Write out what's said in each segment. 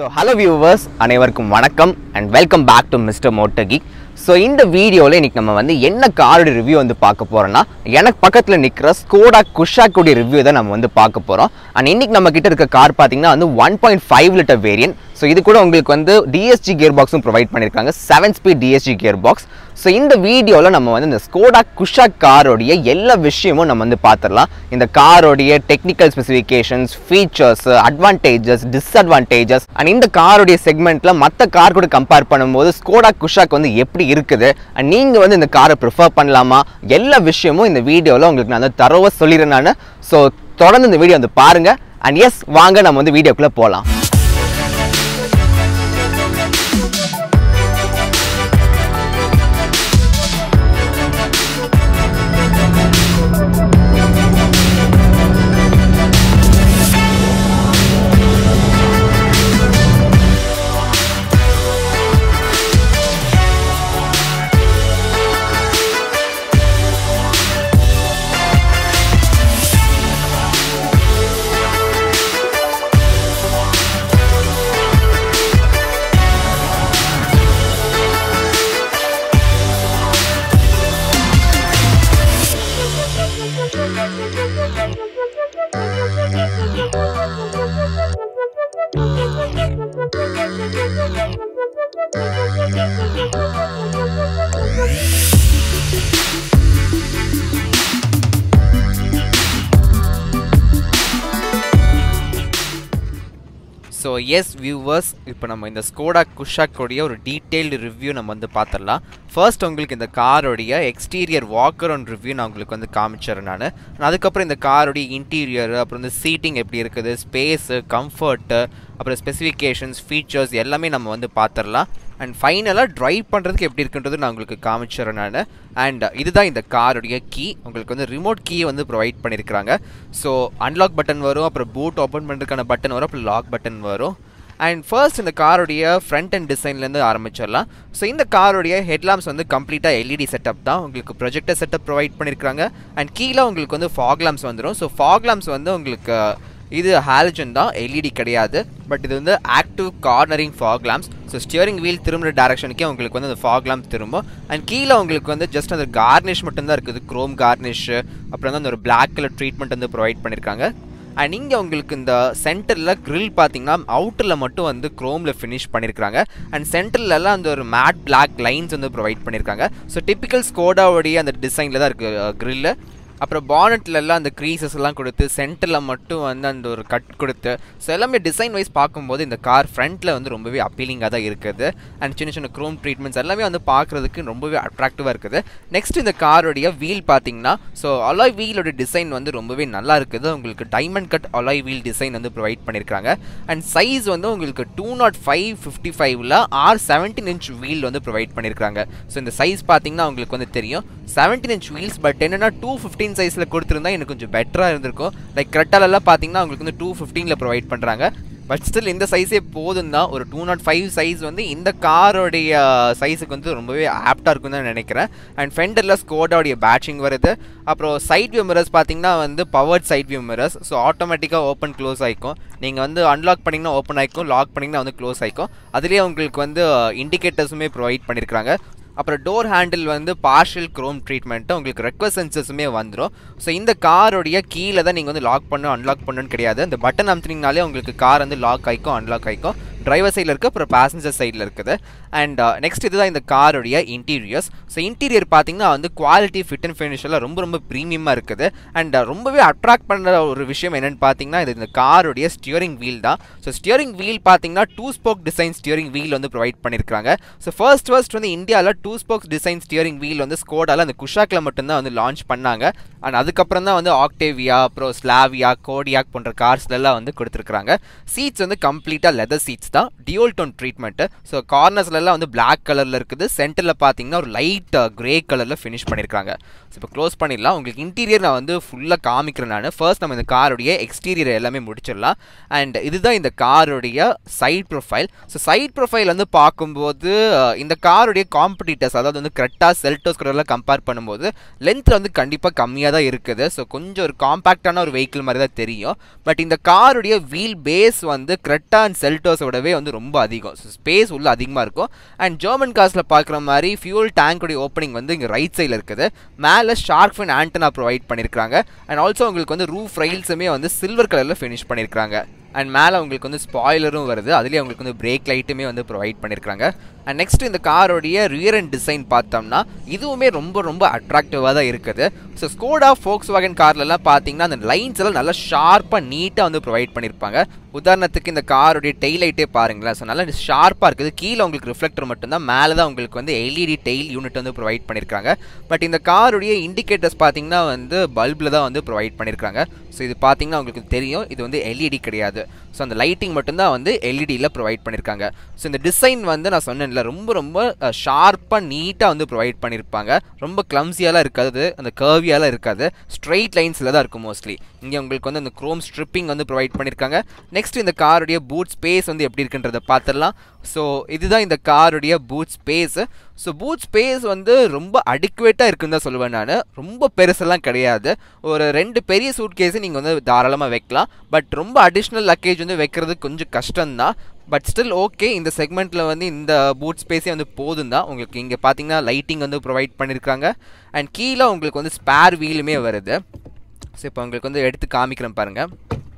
so hello viewers அனைவருக்கும் வணக்கம் and welcome back to mister Motagi so இந்த வீடியோவில் இன்னைக்கு நம்ம வந்து என்ன காரோட ரிவ்யூ வந்து பார்க்க போறோம்னா எனக்கு பக்கத்தில் நிற்கிற ஸ்கோடா குஷாக்குடைய ரிவ்யூ தான் நம்ம வந்து பார்க்க போகிறோம் அண்ட் இன்னைக்கு நம்ம கிட்ட இருக்க கார் பார்த்தீங்கன்னா வந்து one point five litre variant so இது கூட உங்களுக்கு வந்து டிஎஸ்ஜி கியர் பாக்ஸும் ப்ரொவைட் பண்ணியிருக்காங்க seven speed DSG gear box so இந்த வீடியோவில் நம்ம வந்து இந்த ஸ்கோடா குஷாக் காரோடைய எல்லா விஷயமும் நம்ம வந்து பார்த்துடலாம் இந்த காரோடைய technical specifications features advantages disadvantages and இந்த காரோடைய செக்மெண்ட்டில் மற்ற கார் கூட கம்பேர் பண்ணும்போது ஸ்கோடா குஷாக் வந்து எப்படி இருக்குது அண்ட் நீங்கள் வந்து இந்த காரை ப்ரிஃபர் பண்ணலாமா எல்லா விஷயமும் இந்த வீடியோவில் உங்களுக்கு நான் வந்து தரவாக சொல்லிடுறேன் நான் ஸோ தொடர்ந்து இந்த வீடியோ வந்து பாருங்கள் அண்ட் எஸ் வாங்க நம்ம வந்து வீடியோக்குள்ளே போகலாம் ஸோ எஸ் வியூவர்ஸ் இப்போ நம்ம இந்த ஸ்கோடா குஷாக்கோடைய ஒரு டீட்டெயில்டு ரிவ்யூ நம்ம வந்து பார்த்துடலாம் ஃபர்ஸ்ட் உங்களுக்கு இந்த காரோடைய எக்ஸ்டீரியர் வாக்கர் ஆன் ரிவ்யூ நான் உங்களுக்கு வந்து காமிச்சிடுறேன் நான் அதுக்கப்புறம் இந்த காரோடைய இன்டீரியர் அப்புறம் இந்த சீட்டிங் எப்படி இருக்குது ஸ்பேஸு கம்ஃபர்ட்டு அப்புறம் ஸ்பெசிஃபிகேஷன்ஸ் ஃபீச்சர்ஸ் எல்லாமே நம்ம வந்து பார்த்துடலாம் அண்ட் ஃபைனலாக ட்ரைவ் பண்ணுறதுக்கு எப்படி இருக்குன்றது நான் உங்களுக்கு காமிச்சிடுறேன் நான் அண்ட் இதுதான் இந்த காருடைய கீ உங்களுக்கு வந்து ரிமோட் கீயை வந்து ப்ரொவைட் பண்ணியிருக்கிறாங்க ஸோ அன்லாக் பட்டன் வரும் அப்புறம் பூட் ஓப்பன் பண்ணுறதுக்கான பட்டன் வரும் அப்புறம் லாக் பட்டன் வரும் அண்ட் ஃபர்ஸ்ட் இந்த காருடைய ஃப்ரண்ட் அண்ட் டிசைன்லேருந்து ஆரம்பிச்சிடலாம் ஸோ இந்த காருடைய ஹெட்லாம்ப்ஸ் வந்து கம்ப்ளீட்டாக எல்இடி செட்டப் தான் உங்களுக்கு ப்ரொஜெக்டர் செட்டப் ப்ரொவைட் பண்ணியிருக்காங்க அண்ட் கீழே உங்களுக்கு வந்து ஃபாக் லாம்ப்ஸ் வந்துடும் ஸோ ஃபாக் லாம்ப்ஸ் வந்து உங்களுக்கு இது ஹாலஜன் தான் எல்இடி கிடையாது பட் இது வந்து active cornering fog lamps so steering wheel திரும்புகிற டேரக்ஷனுக்கே உங்களுக்கு வந்து அந்த ஃபாக் லாம்ப் திரும்பும் அண்ட் கீழே உங்களுக்கு வந்து ஜஸ்ட் அந்த கார்னிஷ் மட்டும்தான் இருக்குது க்ரோம் கார்னிஷ் அப்புறம் வந்து அந்த ஒரு பிளாக் கலர் ட்ரீட்மெண்ட் வந்து ப்ரொவைட் பண்ணியிருக்காங்க அண்ட் இங்கே உங்களுக்கு இந்த சென்டரில் க்ரில் பார்த்தீங்கன்னா அவுட்டரில் மட்டும் வந்து க்ரோமில் ஃபினிஷ் பண்ணியிருக்காங்க அண்ட் சென்டர்லலாம் அந்த ஒரு மேட் பிளாக் லைன்ஸ் வந்து ப்ரொவைட் பண்ணியிருக்காங்க ஸோ டிப்பிக்கல் ஸ்கோடாவுடைய அந்த டிசைனில் தான் இருக்குது க்ரில்லு அப்புறம் பானட்லலாம் அந்த க்ரீசஸ் எல்லாம் கொடுத்து சென்டரில் மட்டும் வந்து அந்த ஒரு கட் கொடுத்து ஸோ எல்லாமே டிசைன் வைஸ் பார்க்கும்போது இந்த கார் ஃப்ரண்ட்டில் வந்து ரொம்பவே அப்பீலிங்காக தான் இருக்குது அண்ட் சின்ன சின்ன க்ரோம் ட்ரீட்மெண்ட்ஸ் எல்லாமே வந்து பார்க்குறதுக்கு ரொம்பவே அட்ராக்டிவாக இருக்குது நெக்ஸ்ட் இந்த காரோடைய வீல் பார்த்தீங்கன்னா ஸோ அலாய் வீலோட டிசைன் வந்து ரொம்பவே நல்லா இருக்குது உங்களுக்கு diamond cut alloy wheel design வந்து ப்ரொவைட் பண்ணியிருக்காங்க அண்ட் சைஸ் வந்து உங்களுக்கு டூ நாட் ஃபைவ் ஃபிஃப்டி ஃபைவ்ல ஆர் செவன்டீன் இன்ச் வீல் வந்து ப்ரொவைட் பண்ணியிருக்காங்க ஸோ இந்த சைஸ் பார்த்தீங்கன்னா உங்களுக்கு வந்து தெரியும் செவன்டீன் இன்ச் வீல்ஸ் பட் என்னென்னா டூ ஃபிஃப்டீன் சைஸில் கொடுத்துருந்தா எனக்கு கொஞ்சம் பெட்டராக இருந்திருக்கும் லைக் கிரெட்டாலெல்லாம் பார்த்தீங்கன்னா உங்களுக்கு வந்து டூ ஃபிஃப்டீனில் ப்ரொவைட் பண்ணுறாங்க பட் ஸ்டில் இந்த சைஸே போதும் தான் ஒரு டூ நாட் ஃபைவ் சைஸ் வந்து இந்த காரோடைய சைஸுக்கு வந்து ரொம்பவே ஆப்டாக இருக்கும்னு தான் நினைக்கிறேன் அண்ட் ஃபெண்டரில் ஸ்கோடாவுடைய பேட்சிங் வருது அப்புறம் சைட் வியூ மிரர்ஸ் பார்த்தீங்கன்னா வந்து powered side view mirrors so ஆட்டோமேட்டிக்காக ஓப்பன் க்ளோஸ் ஆகிக்கும் நீங்கள் வந்து அன்லாக் பண்ணிங்கன்னா ஓப்பன் ஆகிக்கும் லாக் பண்ணிங்கன்னா வந்து க்ளோஸ் ஆகிக்கும் அதுலேயே உங்களுக்கு வந்து இண்டிகேட்டர்ஸுமே ப்ரொவைட் பண்ணியிருக்காங்க அப்புறம் டோர் ஹேண்டில் வந்து பார்ஷியல் க்ரோம் ட்ரீட்மெண்ட்டு உங்களுக்கு ரெக்வஸ்ட் சென்சஸுமே வந்துடும் ஸோ இந்த காரோடைய கீழே தான் நீங்கள் வந்து லாக் பண்ணணும் அன்லாக் பண்ணணும்னு கிடையாது அந்த பட்டன் அமுத்துனீங்கனாலே உங்களுக்கு கார் வந்து லாக் ஆகிக்கும் அன்லாக் ஆகிக்கும் டிரைவர் சைடில் இருக்குது அப்புறம் பேசஞ்சர் சைடில் இருக்குது அண்ட் நெக்ஸ்ட் இதுதான் இந்த காரோடைய இன்டீரியர்ஸ் ஸோ இன்டீரியர் பார்த்தீங்கன்னா வந்து குவாலிட்டி ஃபிட் அண்ட் ஃபினிஷெல்லாம் ரொம்ப ரொம்ப ப்ரீமியமாக இருக்குது அண்ட் ரொம்பவே அட்ராக்ட் பண்ணுற ஒரு விஷயம் என்னென்னு பார்த்தீங்கன்னா இது இந்த காரோடைய ஸ்டியரிங் வீல் தான் ஸோ ஸ்டியரிங் வீல் பார்த்தீங்கன்னா two spoke design steering wheel வந்து ப்ரொவைட் பண்ணியிருக்காங்க ஸோ ஃபர்ஸ்ட் ஃபர்ஸ்ட் வந்து இந்தியாவில் two spokes design steering wheel வந்து ஸ்கோடாவில் அந்த குஷாக்கில் மட்டும்தான் வந்து லான்ச் பண்ணாங்க அண்ட் அதுக்கப்புறம் தான் வந்து ஆக்டேவியா அப்புறம் ஸ்லாவியா கோடியாக் போன்ற கார்ஸ்லலாம் வந்து கொடுத்துருக்காங்க சீட்ஸ் வந்து கம்ப்ளீட்டாக லெதர் சீட்ஸ் தான் டியோல் டோன் ட்ரீட்மெண்ட்டு ஸோ கார்னர்ஸ்லாம் வந்து பிளாக் கலரில் இருக்குது சென்டரில் பார்த்தீங்கன்னா ஒரு லைட் கிரே கலரில் ஃபினிஷ் பண்ணியிருக்காங்க ஸோ இப்போ க்ளோஸ் பண்ணிடலாம் உங்களுக்கு இன்டீரியர் நான் வந்து ஃபுல்லாக காமிக்கிறேன் நான் ஃபர்ஸ்ட் நம்ம இந்த காரோடைய எக்ஸ்டீரியர் எல்லாமே முடிச்சிடலாம் அண்ட் இதுதான் இந்த காரோடைய side profile so side profile வந்து பார்க்கும்போது அஹ், இந்த காருடைய காம்படிட்டர்ஸ் அதாவது வந்து கரெக்டா செல்டோஸ் கூட கம்பேர் பண்ணும்போது லென்த்தில் வந்து கண்டிப்பாக கம்மியாக தான் இருக்குது ஸோ கொஞ்சம் ஒரு காம்பேக்டான ஒரு வெஹிக்கிள் மாதிரி தான் தெரியும் பட் இந்த காருடைய வீல் பேஸ் வந்து கிரெட்டா அண்ட் செல்டோஸோட விடவே வந்து ரொம்ப அதிகம் ஸோ ஸ்பேஸ் உள்ள அதிகமாக இருக்கும் அண்ட் ஜெர்மன் கார்ஸில் பார்க்குற மாதிரி ஃபியூல் டேங்கோடைய ஓப்பனிங் வந்து இங்கே ரைட் சைடில் இருக்குது மேலே ஷார்க் ஃபின் ஆண்டனா ப்ரொவைட் பண்ணியிருக்காங்க அண்ட் ஆல்சோ உங்களுக்கு வந்து ரூஃப் ரைல்ஸுமே வந்து சில்வர் கலரில் ஃபினிஷ் பண்ணியிருக்காங்க அண்ட் மேலே உங்களுக்கு வந்து ஸ்பாய்லரும் வருது அதுலேயே உங்களுக்கு வந்து பிரேக் லைட்டுமே வந்து ப்ரொவைட் பண்ணியிருக்காங்க அண்ட் நெக்ஸ்ட் இந்த காரோடைய ரியர் அண்ட் டிசைன் பார்த்தோம்னா இதுவுமே ரொம்ப ரொம்ப அட்ராக்டிவாக தான் இருக்குது ஸோ ஸ்கோடா ஃபோக்ஸ் வாகன் கார்லலாம் பார்த்தீங்கன்னா அந்த லைன்ஸ் எல்லாம் நல்லா ஷார்ப்பாக நீட்டாக வந்து ப்ரொவைட் பண்ணியிருப்பாங்க உதாரணத்துக்கு இந்த காரோடைய டெய்ல் லைட்டே பாருங்களேன் ஸோ நல்லா ஷார்ப்பாக இருக்குது கீழே உங்களுக்கு ரிஃப்ளெக்டர் மட்டும்தான் மேலே தான் உங்களுக்கு வந்து எல்இடி டெய்ல் யூனிட் வந்து ப்ரொவைட் பண்ணியிருக்காங்க பட் இந்த காருடைய இண்டிகேட்டர்ஸ் பார்த்தீங்கன்னா வந்து பல்பில் தான் வந்து ப்ரொவைட் பண்ணியிருக்காங்க ஸோ இது பார்த்தீங்கன்னா உங்களுக்கு தெரியும் இது வந்து எல்இடி கிடையாது ஸோ அந்த லைட்டிங் மட்டும்தான் வந்து எல்இடியில் ப்ரொவைட் பண்ணியிருக்காங்க ஸோ இந்த டிசைன் வந்து நான் சொன்னேன்ல ரொம்ப ரொம்ப ஷார்ப்பாக நீட்டாக வந்து ப்ரொவைட் பண்ணியிருப்பாங்க ரொம்ப கிளம்ஸியாலாம் இருக்காது அந்த கர்வியாலாம் இருக்காது ஸ்ட்ரெயிட் லைன்ஸில் தான் இருக்கும் மோஸ்ட்லி இங்கே உங்களுக்கு வந்து அந்த க்ரோம் ஸ்ட்ரிப்பிங் வந்து ப்ரொவைட் பண்ணியிருக்காங்க நெக்ஸ்ட் இந்த காருடைய பூட் ஸ்பேஸ் வந்து எப்படி இருக்குன்றதை பார்த்துடலாம் ஸோ இதுதான் இந்த காருடைய boot space so boot space வந்து ரொம்ப அடிக்குவேட்டாக இருக்குன்னு தான் சொல்லுவேன் நான் ரொம்ப பெருசெல்லாம் கிடையாது ஒரு ரெண்டு பெரிய சூட் கேஸு நீங்கள் வந்து தாராளமாக வைக்கலாம் பட் ரொம்ப அடிஷ்னல் லக்கேஜ் வந்து வைக்கிறது கொஞ்சம் கஷ்டம்தான் பட் ஸ்டில் ஓகே இந்த செக்மெண்ட்டில் வந்து இந்த பூட் ஸ்பேஸே வந்து போதும் தான் உங்களுக்கு இங்கே பார்த்தீங்கன்னா லைட்டிங் வந்து ப்ரொவைட் பண்ணியிருக்காங்க அண்ட் கீழே உங்களுக்கு வந்து ஸ்பேர் வீலுமே வருது ஸோ இப்போ உங்களுக்கு வந்து எடுத்து காமிக்கிறேன் பாருங்கள்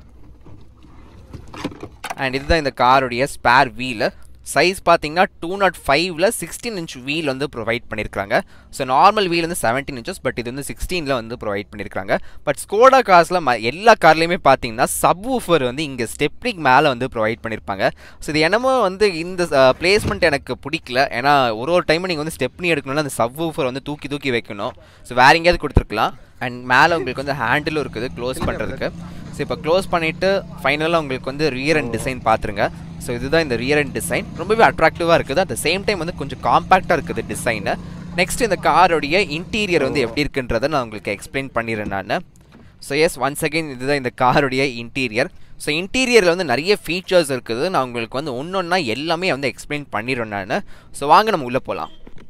அண்ட் இதுதான் இந்த காருடைய ஸ்பேர் வீலு சைஸ் பார்த்தீங்கன்னா டூ நாட் ஃபைவ்ல சிக்ஸ்டீன் இன்ச் வீல் வந்து ப்ரொவைட் பண்ணியிருக்காங்க ஸோ நார்மல் வீல் வந்து செவன்டீன் இன்ச்சஸ் பட் இது வந்து சிக்ஸ்டீனில் வந்து ப்ரொவைட் பண்ணியிருக்காங்க பட் ஸ்கோடா கார்ஸில் ம எல்லா கார்லேயுமே பார்த்தீங்கன்னா சப் ஊஃபர் வந்து இங்கே ஸ்டெப்னிக் மேலே வந்து ப்ரொவைட் பண்ணியிருப்பாங்க ஸோ இது என்னமோ வந்து இந்த பிளேஸ்மெண்ட் எனக்கு பிடிக்கல ஏன்னா ஒரு ஒரு டைமும் நீங்கள் வந்து ஸ்டெப்னி எடுக்கணும்னா அந்த சப் ஊஃபர் வந்து தூக்கி தூக்கி வைக்கணும் ஸோ வேற எங்கேயாவது கொடுத்துருக்கலாம் அண்ட் மேலே உங்களுக்கு வந்து ஹேண்டிலும் இருக்குது க்ளோஸ் பண்ணுறதுக்கு ஸோ இப்போ க்ளோஸ் பண்ணிவிட்டு ஃபைனலாக உங்களுக்கு வந்து ரியர் அண்ட் டிசைன் பார்த்துருங்க ஸோ இதுதான் இந்த ரியர் அண்ட் டிசைன் ரொம்பவே அட்ராக்டிவாக இருக்குது அட் த சேம் டைம் வந்து கொஞ்சம் காம்பேக்டாக இருக்குது டிசைனு நெக்ஸ்ட் இந்த காரோடைய இன்டீரியர் வந்து எப்படி இருக்குன்றதை நான் உங்களுக்கு எக்ஸ்பிளைன் பண்ணிடுறேன் நான் ஸோ எஸ் ஒன்ஸ் அகெயின் இதுதான் இந்த காருடைய இன்டீரியர் ஸோ இன்டீரியரில் வந்து நிறைய ஃபீச்சர்ஸ் இருக்குது நான் உங்களுக்கு வந்து ஒன்று ஒன்றா எல்லாமே வந்து எக்ஸ்பிளைன் பண்ணிடுறேன் நான் ஸோ வாங்க நம்ம உள்ளே போகலாம்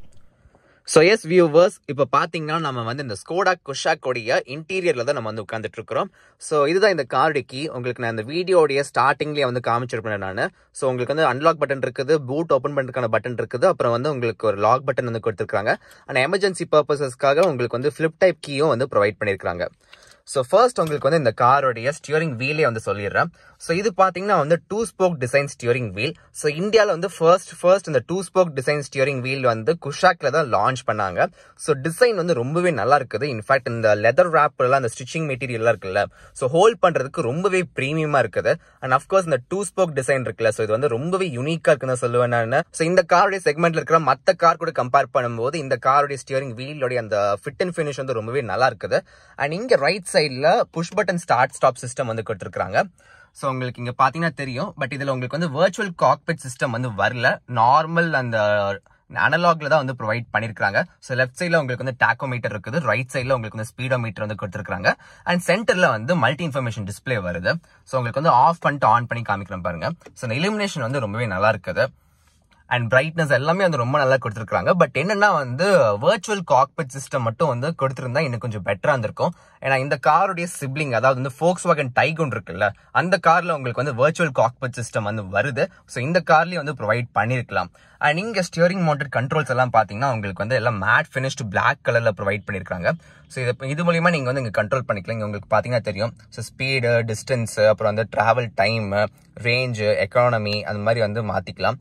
ஸோ எஸ் வியூவர்ஸ் இப்போ பார்த்தீங்கன்னா நம்ம வந்து இந்த ஸ்கோடா குஷாக்கோடைய இன்டீரியரில் தான் நம்ம வந்து உட்காந்துட்டு இருக்கிறோம் ஸோ இதுதான் இந்த காருடைய கீ உங்களுக்கு நான் இந்த வீடியோடைய ஸ்டார்டிங்லேயே வந்து காமிச்சிருப்பேன் நான் ஸோ உங்களுக்கு வந்து அன்லாக் பட்டன் இருக்குது பூட் ஓப்பன் பண்ணுறதுக்கான பட்டன் இருக்குது அப்புறம் வந்து உங்களுக்கு ஒரு லாக் பட்டன் வந்து கொடுத்துருக்காங்க அண்ட் எமர்ஜென்சி பர்பஸஸ்க்காக உங்களுக்கு வந்து ஃப்ளிப் டைப் கீயும் வந்து ப்ரொவைட் பண்ணியிருக்காங்க ஸோ ஃபர்ஸ்ட் உங்களுக்கு வந்து இந்த காரோடைய ஸ்டியரிங் வீலே வந்து சொல்லிடுறேன் ஸோ இது பார்த்தீங்கன்னா வந்து two spoke design steering wheel so இந்தியாவில் வந்து ஃபர்ஸ்ட் ஃபர்ஸ்ட் இந்த two spoke design steering wheel வந்து குஷாக்ல தான் லான்ச் பண்ணாங்க ஸோ டிசைன் வந்து ரொம்பவே நல்லா இருக்குது இன்ஃபேக்ட் இந்த லெதர் எல்லாம் அந்த ஸ்டிச்சிங் மெட்டீரியல்லாம் இருக்குல்ல ஸோ ஹோல்ட் பண்ணுறதுக்கு ரொம்பவே ப்ரீமியமா இருக்குது அண்ட் அஃப்கோர்ஸ் இந்த டூ ஸ்போக் டிசைன் இருக்குல்ல ஸோ இது வந்து ரொம்பவே யூனிக்கா இருக்குன்னு சொல்லுவேன் நான் ஸோ இந்த காருடைய செக்மெண்ட்ல இருக்கிற மற்ற கார் கூட கம்பேர் பண்ணும்போது இந்த காருடைய ஸ்டியரிங் வீலோடைய அந்த ஃபிட் அண்ட் ஃபினிஷ் வந்து ரொம்பவே நல்லா இருக்குது அண்ட் இங்க ரைட் சைடில் push button start stop system வந்து கொடுத்துருக்காங்க ஸோ உங்களுக்கு இங்கே பார்த்தீங்கன்னா தெரியும் பட் இதில் உங்களுக்கு வந்து வர்ச்சுவல் காக்பிட் சிஸ்டம் வந்து வரல நார்மல் அந்த அனலாக்ல தான் வந்து ப்ரொவைட் பண்ணிருக்காங்க ஸோ லெஃப்ட் சைடில் உங்களுக்கு வந்து டாக்கோமீட்டர் இருக்குது ரைட் சைடில் உங்களுக்கு வந்து ஸ்பீடோமீட்டர் வந்து கொடுத்துருக்காங்க அண்ட் சென்டர்ல வந்து மல்டி இன்ஃபர்மேஷன் டிஸ்பிளே வருது ஸோ உங்களுக்கு வந்து ஆஃப் பண்ணிட்டு ஆன் பண்ணி காமிக்கிறேன் பாருங்க ஸோ இந்த இலிமினேஷன் வந்து ரொம்பவே நல்லா இருக்குது அண்ட் பிரைட்னஸ் எல்லாமே வந்து ரொம்ப நல்லா கொடுத்துருக்காங்க பட் என்னன்னா வந்து வர்ச்சுவல் காக்பிட் சிஸ்டம் மட்டும் வந்து கொடுத்துருந்தா இன்னும் கொஞ்சம் பெட்டரா இருந்திருக்கும் ஏன்னா இந்த காருடைய சிப்ளிங் அதாவது வந்து ஃபோக்ஸ் வாகன் டைகோன் இருக்குல்ல அந்த கார்ல உங்களுக்கு வந்து வர்ச்சுவல் காக்பிட் சிஸ்டம் வந்து வருது ஸோ இந்த கார்லயும் வந்து ப்ரொவைட் பண்ணிருக்கலாம் அண்ட் இங்க ஸ்டியரிங் மவுண்டட் கண்ட்ரோல்ஸ் எல்லாம் பாத்தீங்கன்னா உங்களுக்கு வந்து எல்லாம் மேட் ஃபினிஷ்டு பிளாக் கலர்ல ப்ரொவைட் பண்ணிருக்காங்க ஸோ இது இது மூலியமா நீங்க வந்து இங்க கண்ட்ரோல் பண்ணிக்கலாம் இங்க உங்களுக்கு பாத்தீங்கன்னா தெரியும் ஸோ ஸ்பீடு டிஸ்டன்ஸ் அப்புறம் வந்து டிராவல் டைம் ரேஞ்சு எக்கானமி அந்த மாதிரி வந்து மாத்திக்கலாம்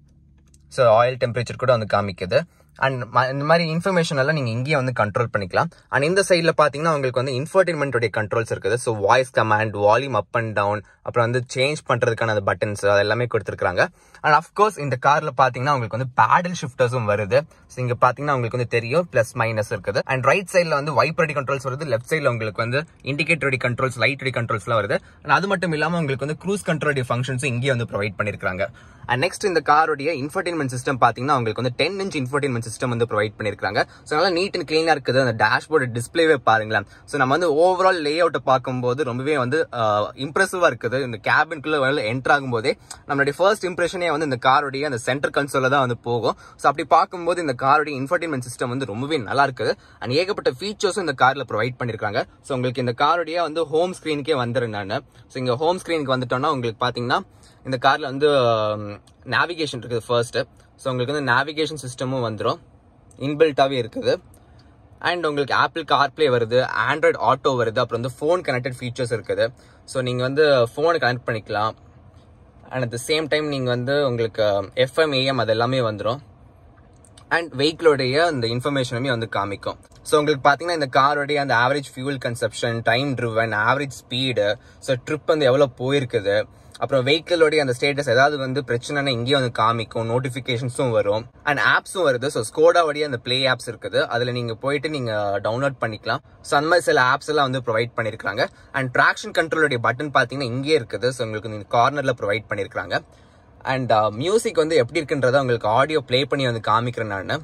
ஸோ ஆயில் டெம்பரேச்சர் கூட வந்து காமிக்குது அண்ட் இந்த மாதிரி இன்ஃபர்மேஷன் எல்லாம் நீங்கள் இங்கேயே வந்து கண்ட்ரோல் பண்ணிக்கலாம் அண்ட் இந்த சைடில் பார்த்தீங்கன்னா உங்களுக்கு வந்து இன்ஃபர்டைன்மெண்ட்டோடைய கண்ட்ரோல்ஸ் இருக்குது so voice command volume up and down அப்புறம் வந்து சேஞ்ச் பண்ணுறதுக்கான அந்த பட்டன்ஸ் அது எல்லாமே கொடுத்துருக்காங்க அண்ட் அஃப்கோர்ஸ் இந்த காரில் பார்த்தீங்கன்னா உங்களுக்கு வந்து பேடல் ஷிஃப்டர்ஸும் வருது ஸோ இங்கே பார்த்தீங்கன்னா உங்களுக்கு வந்து தெரியும் ப்ளஸ் மைனஸ் இருக்குது அண்ட் ரைட் சைடில் வந்து வைப்ரடி கண்ட்ரோல்ஸ் வருது லெஃப்ட் சைடில் உங்களுக்கு வந்து இண்டிகேட்டரி கண்ட்ரோல்ஸ் லைட் கண்ட்ரோல்ஸ்லாம் வருது அண்ட் அது மட்டும் இல்லாமல் உங்களுக்கு வந்து க்ரூஸ் கண்ட்ரோல் ஃபங்க்ஷன்ஸும் இங்கேயே வந்து ப்ரொவைட் பண்ணியிருக்காங்க அண்ட் நெக்ஸ்ட் இந்த காரோடைய இன்ஃபர்டைன்மெண்ட் சிஸ்டம் பார்த்தீங்கன்னா உங்களுக்கு வந்து ten inch infotainment infotainment system வந்து ப்ரொவைட் பண்ணிருக்காங்க ஸோ நல்லா நீட் அண்ட் கிளீனா இருக்குது அந்த டேஷ்போர்டு டிஸ்பிளேவே பாருங்களேன் ஸோ நம்ம வந்து ஓவரால் லே அவுட்டை பார்க்கும்போது ரொம்பவே வந்து இம்ப்ரெசிவா இருக்குது இந்த கேபின்குள்ள என்டர் ஆகும்போதே நம்மளுடைய ஃபர்ஸ்ட் இம்ப்ரெஷனே வந்து இந்த காரோடைய அந்த சென்டர் கன்சோல தான் வந்து போகும் ஸோ அப்படி பார்க்கும்போது இந்த காரோடைய இன்ஃபர்டைன்மெண்ட் சிஸ்டம் வந்து ரொம்பவே நல்லா இருக்குது அண்ட் ஏகப்பட்ட ஃபீச்சர்ஸும் இந்த கார்ல ப்ரொவைட் பண்ணிருக்காங்க ஸோ உங்களுக்கு இந்த காரோடைய வந்து ஹோம் ஸ்கிரீனுக்கே வந்துடுறேன் நான் ஸோ இங்க ஹோம் ஸ்கிரீனுக்கு வந்துட்டோம்னா உங்களுக்கு பாத்தீங்கன்னா இந்த கார்ல வந்து நேவிகேஷன் இருக்குது ஃபர்ஸ்ட் ஸோ உங்களுக்கு வந்து நேவிகேஷன் சிஸ்டமும் வந்துடும் இன்பில்ட்டாவே இருக்குது அண்ட் உங்களுக்கு ஆப்பிள் கார்ப்ளே வருது ஆண்ட்ராய்டு ஆட்டோ வருது அப்புறம் வந்து ஃபோன் கனெக்டட் ஃபீச்சர்ஸ் இருக்குது ஸோ நீங்கள் வந்து ஃபோனை கனெக்ட் பண்ணிக்கலாம் and at the same time நீங்கள் வந்து உங்களுக்கு எஃப்எம் ஏஎம் அது எல்லாமே வந்துடும் அண்ட் வெஹிக்கிளோடைய அந்த இன்ஃபர்மேஷனுமே வந்து காமிக்கும் ஸோ உங்களுக்கு பார்த்தீங்கன்னா இந்த காரோடைய அந்த average fuel consumption time driven average speed so trip வந்து எவ்வளோ போயிருக்குது அப்புறம் வெஹிக்கிளோடைய அந்த ஸ்டேட்டஸ் ஏதாவது வந்து பிரச்சனைனா இங்கேயும் வந்து காமிக்கும் நோட்டிஃபிகேஷன்ஸும் வரும் அண்ட் ஆப்ஸும் வருது ஸோ ஸ்கோடாவுடைய அந்த ப்ளே ஆப்ஸ் இருக்குது அதில் நீங்கள் போயிட்டு நீங்கள் டவுன்லோட் பண்ணிக்கலாம் ஸோ அந்த மாதிரி சில ஆப்ஸ் எல்லாம் வந்து ப்ரொவைட் பண்ணியிருக்காங்க அண்ட் ட்ராக்ஷன் கண்ட்ரோலுடைய பட்டன் பார்த்தீங்கன்னா இங்கே இருக்குது ஸோ உங்களுக்கு இந்த கார்னரில் ப்ரொவைட் பண்ணியிருக்காங்க அண்ட் மியூசிக் வந்து எப்படி இருக்குன்றத உங்களுக்கு ஆடியோ ப்ளே பண்ணி வந்து காமிக்கிறேன் நான்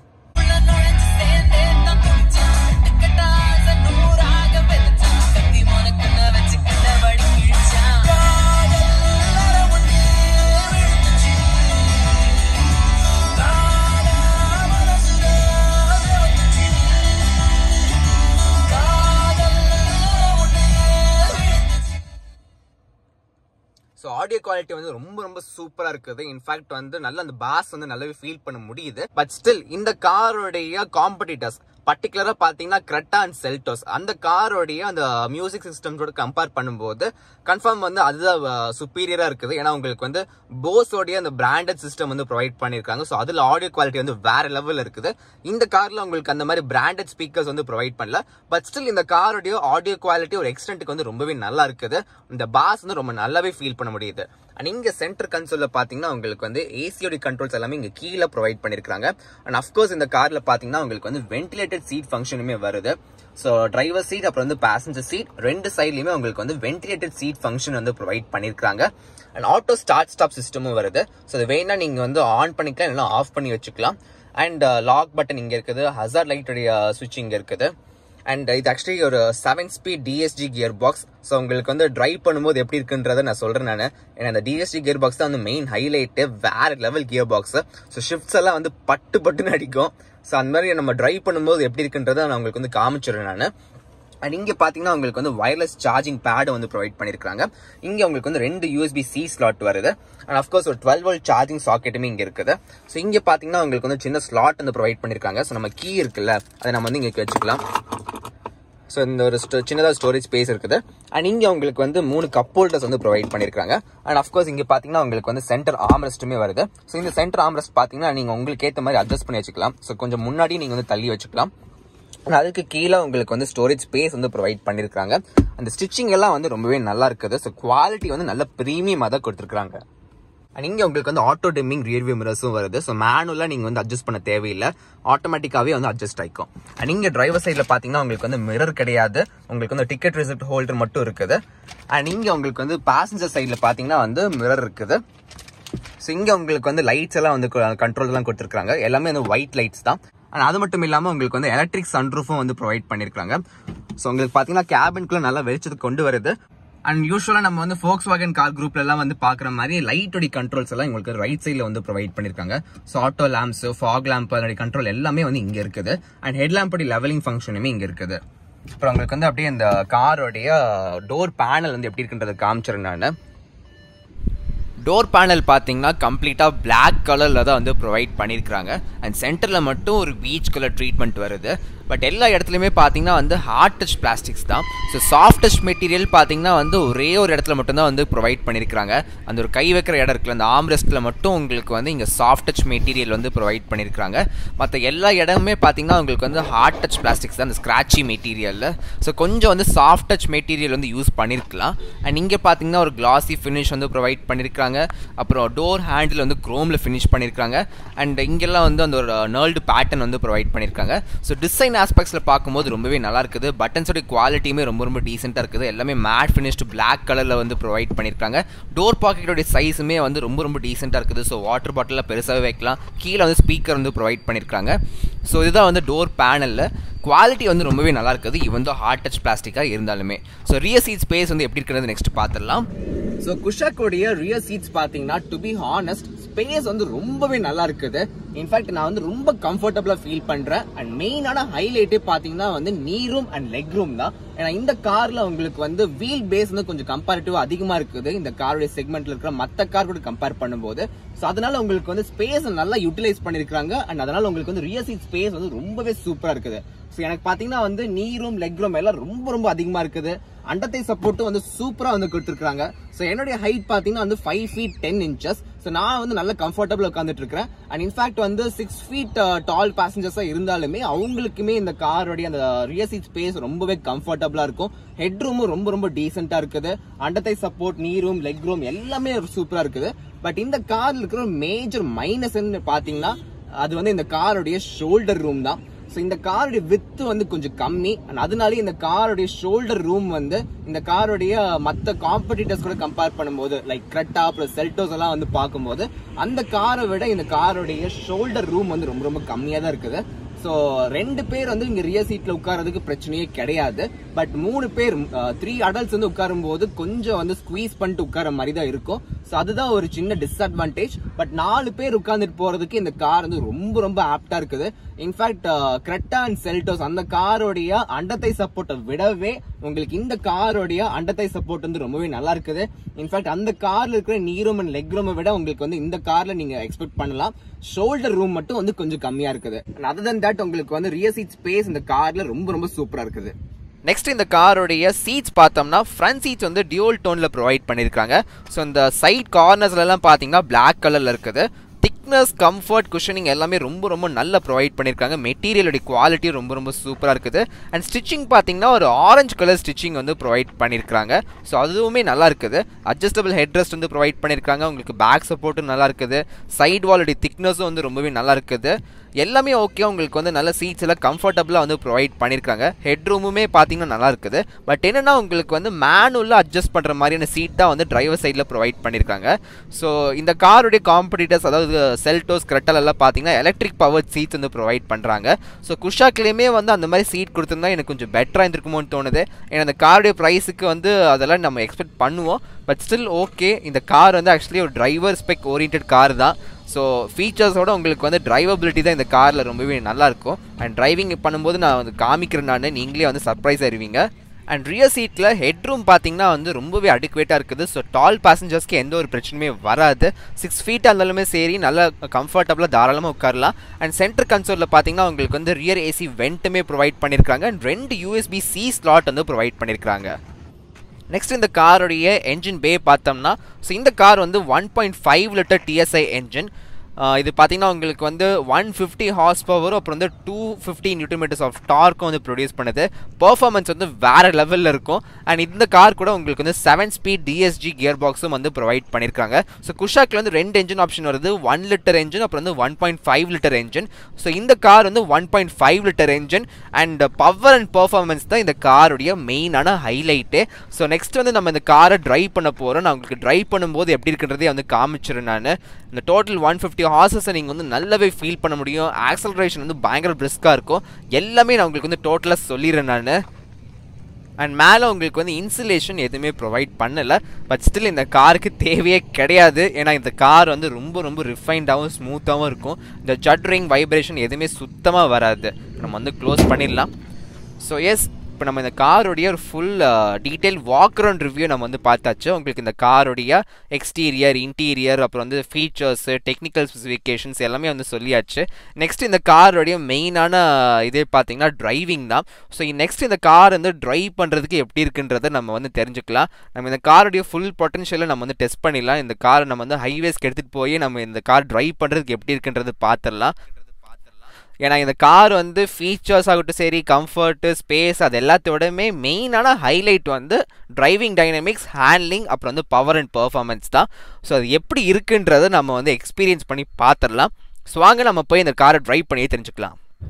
ஸோ ஆடியோ குவாலிட்டி வந்து ரொம்ப ரொம்ப சூப்பரா இருக்குது இன்ஃபேக்ட் வந்து நல்ல அந்த பாஸ் வந்து நல்லாவே ஃபீல் பண்ண முடியுது பட் ஸ்டில் இந்த காரோடைய காம்படிட்டர்ஸ் பர்டிகுலரா பாத்தீங்கன்னா கிரெட்டா அண்ட் செல்டோஸ் அந்த காரோடைய அந்த மியூசிக் சிஸ்டம்ஸோட கம்பேர் பண்ணும்போது கன்ஃபார்ம் வந்து அதுதான் சுப்பீரியரா இருக்குது ஏன்னா உங்களுக்கு வந்து போஸோடைய அந்த பிராண்டட் சிஸ்டம் வந்து ப்ரொவைட் பண்ணிருக்காங்க ஸோ அதுல ஆடியோ குவாலிட்டி வந்து வேற லெவல் இருக்குது இந்த கார்ல உங்களுக்கு அந்த மாதிரி பிராண்டட் ஸ்பீக்கர்ஸ் வந்து ப்ரொவைட் பண்ணல பட் ஸ்டில் இந்த காரோடைய ஆடியோ குவாலிட்டி ஒரு எக்ஸ்டென்ட்டுக்கு வந்து ரொம்பவே நல்லா இருக்குது இந்த பாஸ் வந்து ரொம்ப நல்லாவே ஃபீல் பண்ண முடியுது அண்ட் இங்க சென்டர் கன்சோல்ல பாத்தீங்கன்னா உங்களுக்கு வந்து ஏசியோட கண்ட்ரோல்ஸ் எல்லாமே இங்க கீழே ப்ரொவைட் பண்ணிருக்காங்க அண்ட் அஃப்கோர்ஸ் இந்த கார்ல பாத்தீங்கன்னா உங்களுக்கு வந்து வென்டிலேட்டட் சீட் ஃபங்க்ஷனுமே வருது ஸோ டிரைவர் சீட் அப்புறம் வந்து பேசஞ்சர் சீட் ரெண்டு சைட்லயுமே உங்களுக்கு வந்து வென்டிலேட்டட் சீட் ஃபங்க்ஷன் வந்து ப்ரொவைட் பண்ணிருக்காங்க அண்ட் ஆட்டோ ஸ்டார்ட் ஸ்டாப் சிஸ்டமும் வருது ஸோ அது வேணா நீங்க வந்து ஆன் பண்ணிக்கலாம் இல்லைன்னா ஆஃப் பண்ணி வச்சுக்கலாம் அண்ட் லாக் பட்டன் இங்க இருக்குது ஹசார் லைட்டுடைய சுவிட்ச் இங்க இருக்குது அண்ட் இது ஆக்சுவலி ஒரு seven speed DSG gear box so உங்களுக்கு வந்து டிரைவ் பண்ணும்போது எப்படி இருக்குன்றதை நான் சொல்றேன் நான் ஏன்னா அந்த டிஎஸ்ஜி கியர் பாக்ஸ் தான் வந்து மெயின் ஹைலைட்டு வேற level gear box so shifts எல்லாம் வந்து பட்டு பட்டுன்னு அடிக்கும் ஸோ அந்த மாதிரி நம்ம டிரைவ் பண்ணும்போது எப்படி இருக்குன்றதை நான் உங்களுக்கு வந்து காமிச்சிடுறேன் நான் அண்ட் இங்க பாத்தீங்கன்னா உங்களுக்கு வந்து வயர்லெஸ் சார்ஜிங் பேட் வந்து ப்ரொவைட் பண்ணிருக்காங்க இங்க உங்களுக்கு வந்து ரெண்டு யூஎஸ்பி சி ஸ்லாட் வருது அண்ட் அஃப்கோர்ஸ் ஒரு டுவெல் வோல்ட் சார்ஜிங் சாக்கெட்டுமே இங்க இருக்குது ஸோ இங்க பாத்தீங்கன்னா உங்களுக்கு வந்து சின்ன ஸ்லாட் வந்து ப்ரொவைட் பண்ணிருக்காங்க ஸோ நம்ம கீ இருக்குல்ல அதை நம்ம வந்து இங்க வச்சுக்கலாம் ஸோ இந்த ஒரு சின்னதாக ஸ்டோரேஜ் ஸ்பேஸ் இருக்குது அண்ட் இங்கே உங்களுக்கு வந்து மூணு கப் ஹோல்டர்ஸ் வந்து ப்ரொவைட் பண்ணியிருக்காங்க அண்ட் அஃப்கோர்ஸ் இங்கே பார்த்தீங்கன்னா உங்களுக்கு வந்து சென்டர் ஆம்ரெஸ்ட்டுமே வருது ஸோ இந்த சென்டர் ஆம்ரெஸ்ட் பார்த்தீங்கன்னா நீங்கள் உங்களுக்கு ஏற்ற மாதிரி அட்ஜஸ்ட் பண்ணி வச்சுக்கலாம் ஸோ கொஞ்சம் முன்னாடி நீங்கள் வந்து தள்ளி வச்சுக்கலாம் அதுக்கு கீழே உங்களுக்கு வந்து ஸ்டோரேஜ் ஸ்பேஸ் வந்து ப்ரொவைட் பண்ணியிருக்காங்க அந்த ஸ்டிச்சிங் எல்லாம் வந்து ரொம்பவே நல்லா இருக்குது ஸோ குவாலிட்டி வந்து நல்ல ப்ரீமியமாக தான் கொடுத்துருக்காங்க அண்ட் இங்கே உங்களுக்கு வந்து ஆட்டோ டிம்மிங் ரியர்வியூ மிரர்ஸும் வருது ஸோ மேனுவலாக நீங்கள் வந்து அட்ஜஸ்ட் பண்ண தேவையில்லை ஆட்டோமேட்டிக்காகவே வந்து அட்ஜஸ்ட் ஆயிக்கும் அண்ட் இங்கே டிரைவர் சைடில் பார்த்தீங்கன்னா உங்களுக்கு வந்து மிரர் கிடையாது உங்களுக்கு வந்து டிக்கெட் ரிசிப்ட் ஹோல்டர் மட்டும் இருக்குது அண்ட் இங்கே உங்களுக்கு வந்து பேசஞ்சர் சைடில் பார்த்தீங்கன்னா வந்து மிரர் இருக்குது ஸோ இங்கே உங்களுக்கு வந்து லைட்ஸ் எல்லாம் வந்து கண்ட்ரோல் எல்லாம் கொடுத்துருக்காங்க எல்லாமே வந்து ஒயிட் லைட்ஸ் தான் அண்ட் அது மட்டும் இல்லாமல் உங்களுக்கு வந்து எலக்ட்ரிக் சன்ரூஃபும் வந்து ப்ரொவைட் பண்ணியிருக்காங்க ஸோ உங்களுக்கு பார்த்தீங்கன்னா கேபின்குள்ள நல்லா வெளிச்சத்துக்கு கொண்டு வருது அண்ட் யூஸ்வலாக நம்ம வந்து ஃபோக்ஸ் வாகன் கார் குரூப்ல எல்லாம் வந்து பார்க்குற மாதிரி லைட்டோடைய கண்ட்ரோல்ஸ் எல்லாம் உங்களுக்கு ரைட் சைடில் வந்து ப்ரொவைட் பண்ணியிருக்காங்க so auto lamps fog lamp அதோடைய கண்ட்ரோல் எல்லாமே வந்து இங்கே இருக்குது அண்ட் ஹெட் லேம்போடைய லெவலிங் ஃபங்க்ஷனுமே இங்கே இருக்குது அப்புறம் உங்களுக்கு வந்து அப்படியே இந்த காரோடைய டோர் பேனல் வந்து எப்படி இருக்குன்றதை காமிச்சிருந்தேன் நான் டோர் பேனல் பார்த்தீங்கன்னா கம்ப்ளீட்டாக பிளாக் கலரில் தான் வந்து ப்ரொவைட் பண்ணியிருக்காங்க அண்ட் சென்டரில் மட்டும் ஒரு பீச் கலர் ட்ரீட்மெண்ட் வருது பட் எல்லா இடத்துலையுமே பார்த்தீங்கன்னா வந்து ஹார்ட் டச் பிளாஸ்டிக்ஸ் தான் ஸோ சாஃப்ட் டச் மெட்டீரியல் பார்த்தீங்கன்னா வந்து ஒரே ஒரு இடத்துல மட்டும்தான் வந்து ப்ரொவைட் பண்ணியிருக்காங்க அந்த ஒரு கை வைக்கிற இடம் இருக்குல்ல அந்த ஆம்ரெஸ்ட்டில் மட்டும் உங்களுக்கு வந்து இங்கே சாஃப்ட் டச் மெட்டீரியல் வந்து ப்ரொவைட் பண்ணியிருக்காங்க மற்ற எல்லா இடமுமே பார்த்தீங்கன்னா உங்களுக்கு வந்து ஹார்ட் டச் பிளாஸ்டிக்ஸ் தான் அந்த ஸ்க்ராட்சி மெட்டீரியலில் ஸோ கொஞ்சம் வந்து சாஃப்ட் டச் மெட்டீரியல் வந்து யூஸ் பண்ணியிருக்கலாம் அண்ட் இங்கே பார்த்தீங்கன்னா ஒரு கிளாசி ஃபினிஷ் வந்து ப்ரொவைட் பண்ணியிருக்காங்க அப்புறம் டோர் ஹேண்டில் வந்து க்ரோமில் ஃபினிஷ் பண்ணியிருக்காங்க அண்ட் இங்கெல்லாம் வந்து அந்த ஒரு நர்ல்டு பேட்டர்ன் வந்து ப்ரொவைட் பண்ணியிருக்காங்க ஸோ டிசைன் ஆஸ்பெக்ட்ஸில் பார்க்கும்போது ரொம்பவே நல்லா இருக்குது பட்டன்ஸோட குவாலிட்டியுமே ரொம்ப ரொம்ப டீசெண்டாக இருக்குது எல்லாமே மேட் ஃபினிஷ்டு பிளாக் கலரில் வந்து ப்ரொவைட் பண்ணியிருக்காங்க டோர் பாக்கெட்டோட சைஸுமே வந்து ரொம்ப ரொம்ப டீசெண்டாக இருக்குது ஸோ வாட்டர் பாட்டிலில் பெருசாகவே வைக்கலாம் கீழே வந்து ஸ்பீக்கர் வந்து ப்ரொவைட் பண்ணியிருக்காங்க ஸோ இதுதான் வந்து டோர் பேனலில் குவாலிட்டி வந்து ரொம்பவே நல்லா இருக்குது இவன் தான் ஹார்ட் டச் பிளாஸ்டிக்காக இருந்தாலுமே ஸோ ரியர் சீட் ஸ்பேஸ் வந்து எப்படி இருக்கிறது நெக்ஸ்ட் பார்த்துடலாம் ஸோ குஷாக்கோடைய ரியர் சீட்ஸ் பார்த்தீங்கன்னா டு பி ஹானஸ்ட் ஸ்பேஸ் வந்து ரொம்பவே நல்லா இருக்குது இன்ஃபேக்ட் நான் வந்து ரொம்ப கம்ஃபர்டபுளா ஃபீல் பண்றேன் அண்ட் மெயினான ஹைலைட்டே பாத்தீங்கன்னா வந்து நீ ரூம் அண்ட் லெக் ரூம் தான் ஏன்னா இந்த கார்ல உங்களுக்கு வந்து வீல் பேஸ் வந்து கொஞ்சம் கம்பேரிட்டிவா அதிகமா இருக்குது இந்த காருடைய செக்மெண்ட்ல இருக்கிற மத்த கார் கூட கம்பேர் பண்ணும்போது ஸோ அதனால உங்களுக்கு வந்து ஸ்பேஸ் நல்லா யூட்டிலைஸ் பண்ணிருக்காங்க அண்ட் அதனால உங்களுக்கு வந்து ரியர் சீட் ஸ்பேஸ் வந்து ரொம்பவே சூப்பரா இருக்குது ஸோ எனக்கு பாத்தீங்கன்னா வந்து நீ ரூம் லெக் ரூம் எல்லாம் ரொம்ப ரொம்ப அதிகமா இருக்குது அண்டத்தை சப்போர்ட்டும் வந்து சூப்பரா வந்து கொடுத்துருக்காங்க ஸோ என்னுடைய ஹைட் பாத்தீங்கன்னா வந்து five feet ten inches so நான் வந்து நல்ல கம்ஃபர்டபுள் உட்காந்துட்டு இருக்கிறேன் அண்ட் இன்ஃபேக்ட் வந்து சிக்ஸ் ஃபீட் டால் பேசஞ்சர்ஸா இருந்தாலுமே அவங்களுக்குமே இந்த காரோடைய அந்த ரியர் சீட் ஸ்பேஸ் ரொம்பவே கம்ஃபர்டபுளா இருக்கும் ஹெட் ரூமும் ரொம்ப ரொம்ப டீசென்டா இருக்குது அண்டத்தை support knee room leg room எல்லாமே சூப்பரா இருக்குது பட் இந்த கார்ல இருக்கிற மேஜர் மைனஸ் பாத்தீங்கன்னா அது வந்து இந்த காரோடைய ஷோல்டர் ரூம் தான் ஸோ இந்த காருடைய வித்து வந்து கொஞ்சம் கம்மி and அதனாலே இந்த காருடைய ஷோல்டர் ரூம் வந்து இந்த காருடைய மற்ற காம்படிட்டர்ஸ் கூட கம்பேர் பண்ணும்போது லைக் கிரெட்டா அப்புறம் செல்டோஸ் எல்லாம் வந்து பார்க்கும்போது அந்த காரை விட இந்த காருடைய ஷோல்டர் ரூம் வந்து ரொம்ப ரொம்ப கம்மியாக தான் இருக்குது ஸோ ரெண்டு பேர் வந்து இங்க ரியர் சீட்ல உட்கார்றதுக்கு பிரச்சனையே கிடையாது பட் மூணு பேர் த்ரீ அடல்ட்ஸ் வந்து உட்காரும் போது கொஞ்சம் வந்து ஸ்குவீஸ் பண்ணிட்டு உட்கார மாதிரி தான் இருக்கும் ஸோ அதுதான் ஒரு சின்ன டிஸ்அட்வான்டேஜ் பட் நாலு பேர் உட்கார்ந்துட்டு போறதுக்கு இந்த கார் வந்து ரொம்ப ரொம்ப ஆப்டா இருக்குது இன்ஃபேக்ட் கிரெட்டா அண்ட் செல்டோஸ் அந்த காரோடைய அண்டத்தை சப்போர்ட்டை விடவே உங்களுக்கு இந்த காரோடைய அண்டத்தை சப்போர்ட் வந்து ரொம்பவே நல்லா இருக்குது இன்ஃபேக்ட் அந்த கார்ல இருக்கிற நீரும் அண்ட் லெக் ரூமை விட உங்களுக்கு வந்து இந்த கார்ல நீங்க எக்ஸ்பெக்ட் பண்ணலாம் ஷோல்டர் ரூம் மட்டும் வந்து கொஞ்சம் கம்மியா இருக்குது அதர் தன் தட் உங்களுக்கு வந்து ரியர் சீட் ஸ்பேஸ் இந்த கார்ல ரொம்ப ரொம்ப சூப்பரா இருக்குது நெக்ஸ்ட் இந்த காரோடைய சீட்ஸ் பார்த்தோம்னா ஃப்ரண்ட் சீட்ஸ் வந்து டியூல் டோனில் ப்ரொவைட் பண்ணியிருக்காங்க ஸோ இந்த சைட் கார்னர்ஸ்லாம் பார்த்தீங்கன்னா பிளாக் கலரில் இருக்குது திக்னஸ் கம்ஃபர்ட் குஷனிங் எல்லாமே ரொம்ப ரொம்ப நல்லா ப்ரொவைட் பண்ணியிருக்காங்க மெட்டீரியலோட குவாலிட்டி ரொம்ப ரொம்ப சூப்பராக இருக்குது அண்ட் ஸ்டிச்சிங் பார்த்தீங்கன்னா ஒரு ஆரஞ்சு கலர் ஸ்டிச்சிங் வந்து ப்ரொவைட் பண்ணியிருக்காங்க ஸோ அதுவுமே நல்லா இருக்குது அட்ஜஸ்டபிள் ஹெட் ரெஸ்ட் வந்து ப்ரொவைட் பண்ணியிருக்காங்க உங்களுக்கு பேக் சப்போர்ட்டும் நல்லா இருக்குது சைட் வாலோடைய திக்னஸும் வந்து ரொம்பவே நல்லா இருக்குது எல்லாமே ஓகே உங்களுக்கு வந்து நல்ல சீட்ஸ் எல்லாம் கம்ஃபர்டபுளாக வந்து ப்ரொவைட் பண்ணியிருக்காங்க ஹெட் ரூமுமே பார்த்தீங்கன்னா நல்லா இருக்குது பட் என்னன்னா உங்களுக்கு வந்து மேனுவலாக அட்ஜஸ்ட் பண்ணுற மாதிரியான சீட் தான் வந்து டிரைவர் சைடில் ப்ரொவைட் பண்ணியிருக்காங்க ஸோ இந்த காருடைய காம்படிட்டர்ஸ் அதாவது செல்டோஸ் கிரெட்டல் எல்லாம் பார்த்தீங்கன்னா எலக்ட்ரிக் பவர் சீட்ஸ் வந்து ப்ரொவைட் பண்ணுறாங்க ஸோ குஷாக்லேயுமே வந்து அந்த மாதிரி சீட் கொடுத்துருந்தா எனக்கு கொஞ்சம் பெட்டராக இருந்திருக்குமோன்னு தோணுது ஏன்னா அந்த காருடைய ப்ரைஸுக்கு வந்து அதெல்லாம் நம்ம எக்ஸ்பெக்ட் பண்ணுவோம் பட் ஸ்டில் ஓகே இந்த கார் வந்து ஆக்சுவலி ஒரு டிரைவர் ஸ்பெக் ஓரியன்ட் கார் தான் ஸோ ஃபீச்சர்ஸோட உங்களுக்கு வந்து டிரைவபிலிட்டி தான் இந்த காரில் ரொம்பவே நல்லாயிருக்கும் அண்ட் டிரைவிங் பண்ணும்போது நான் வந்து காமிக்கிறேன் நான் நீங்களே வந்து சர்ப்ரைஸ் ஆயிருவீங்க அண்ட் ரியர் சீட்டில் ஹெட் ரூம் பார்த்தீங்கன்னா வந்து ரொம்பவே அடிக்குவேட்டாக இருக்குது ஸோ டால் பேசஞ்சர்ஸ்க்கு எந்த ஒரு பிரச்சனையுமே வராது சிக்ஸ் ஃபீட்டாக இருந்தாலுமே சரி நல்லா கம்ஃபர்டபுளாக தாராளமாக உட்காரலாம் அண்ட் சென்டர் கன்சோலில் பார்த்தீங்கன்னா உங்களுக்கு வந்து ரியர் ஏசி வெண்ட்டுமே ப்ரொவைட் பண்ணியிருக்காங்க அண்ட் ரெண்டு யூஎஸ்பி சி ஸ்லாட் வந்து ப்ரொவைட் பண்ணியிருக்காங்க நெக்ஸ்ட் இந்த காரோடைய என்ஜின் பே பார்த்தோம்னா ஸோ இந்த கார் வந்து one point five litre TSI engine இது பார்த்தீங்கன்னா உங்களுக்கு வந்து ஒன் ஃபிஃப்டி ஹார்ஸ் பவரும் அப்புறம் வந்து டூ ஃபிஃப்டி நியூட்டோமீட்டர்ஸ் ஆஃப் டார்க்கும் வந்து ப்ரொடியூஸ் பண்ணுது பர்ஃபார்மன்ஸ் வந்து வேறு லெவலில் இருக்கும் அண்ட் இந்த கார் கூட உங்களுக்கு வந்து செவன் ஸ்பீட் டிஎஸ்ஜி கியர் பாக்ஸும் வந்து ப்ரொவைட் பண்ணியிருக்காங்க ஸோ குஷாக்கில் வந்து ரெண்டு என்ஜின் ஆப்ஷன் வருது ஒன் லிட்டர் என்ஜின் அப்புறம் வந்து one point five litre engine so இந்த கார் வந்து one point five litre engine and power and performance தான் இந்த காருடைய மெயினான ஹைலைட்டு ஸோ நெக்ஸ்ட் வந்து நம்ம இந்த காரை ட்ரைவ் பண்ண போகிறோம் நான் உங்களுக்கு ட்ரைவ் பண்ணும்போது எப்படி இருக்கிறதே வந்து காமிச்சிருந்தேன் நான் இந்த டோட்டல் ஒன் ஃபிஃப்டி ஹார்சஸை நீங்கள் வந்து நல்லாவே ஃபீல் பண்ண முடியும் ஆக்சலரேஷன் வந்து பயங்கர பிரிஸ்காக இருக்கும் எல்லாமே நான் உங்களுக்கு வந்து டோட்டலாக சொல்லிடுறேன் நான் அண்ட் மேலே உங்களுக்கு வந்து இன்சுலேஷன் எதுவுமே ப்ரொவைட் பண்ணலை பட் ஸ்டில் இந்த காருக்கு தேவையே கிடையாது ஏன்னா இந்த கார் வந்து ரொம்ப ரொம்ப ரிஃபைன்டாகவும் ஸ்மூத்தாகவும் இருக்கும் இந்த ஜட்ரிங் வைப்ரேஷன் எதுவுமே சுத்தமாக வராது நம்ம வந்து க்ளோஸ் பண்ணிடலாம் ஸோ எஸ் இப்போ நம்ம இந்த காரோடைய ஒரு full detail walk around review நம்ம வந்து பார்த்தாச்சு உங்களுக்கு இந்த காரோடைய எக்ஸ்டீரியர் இன்டீரியர் அப்புறம் வந்து ஃபீச்சர்ஸு டெக்னிக்கல் ஸ்பெசிஃபிகேஷன்ஸ் எல்லாமே வந்து சொல்லியாச்சு நெக்ஸ்ட் இந்த காரோடைய மெயினான இதே பார்த்தீங்கன்னா டிரைவிங் தான் ஸோ நெக்ஸ்ட் இந்த கார் வந்து ட்ரைவ் பண்ணுறதுக்கு எப்படி இருக்குன்றதை நம்ம வந்து தெரிஞ்சுக்கலாம் நம்ம இந்த காரோடைய ஃபுல் பொட்டன்ஷியலை நம்ம வந்து டெஸ்ட் பண்ணிடலாம் இந்த காரை நம்ம வந்து ஹைவேஸ்க்கு எடுத்துகிட்டு போய் நம்ம இந்த கார் ட்ரைவ் பண்ணுறதுக்கு எப்படி இருக்குன்றது பார்த்துடலாம் ஏன்னா இந்த கார் வந்து ஃபீச்சர்ஸ் ஆகட்டும் சரி கம்ஃபர்ட்டு ஸ்பேஸ் அது எல்லாத்தோடமே மெயினான ஹைலைட் வந்து டிரைவிங் டைனமிக்ஸ் ஹேண்ட்லிங் அப்புறம் வந்து பவர் அண்ட் பர்ஃபார்மன்ஸ் தான் ஸோ அது எப்படி இருக்குன்றதை நம்ம வந்து எக்ஸ்பீரியன்ஸ் பண்ணி பார்த்துடலாம் ஸோ வாங்க நம்ம போய் இந்த காரை ட்ரைவ் பண்ணியே தெரிஞ்சுக்கலாம்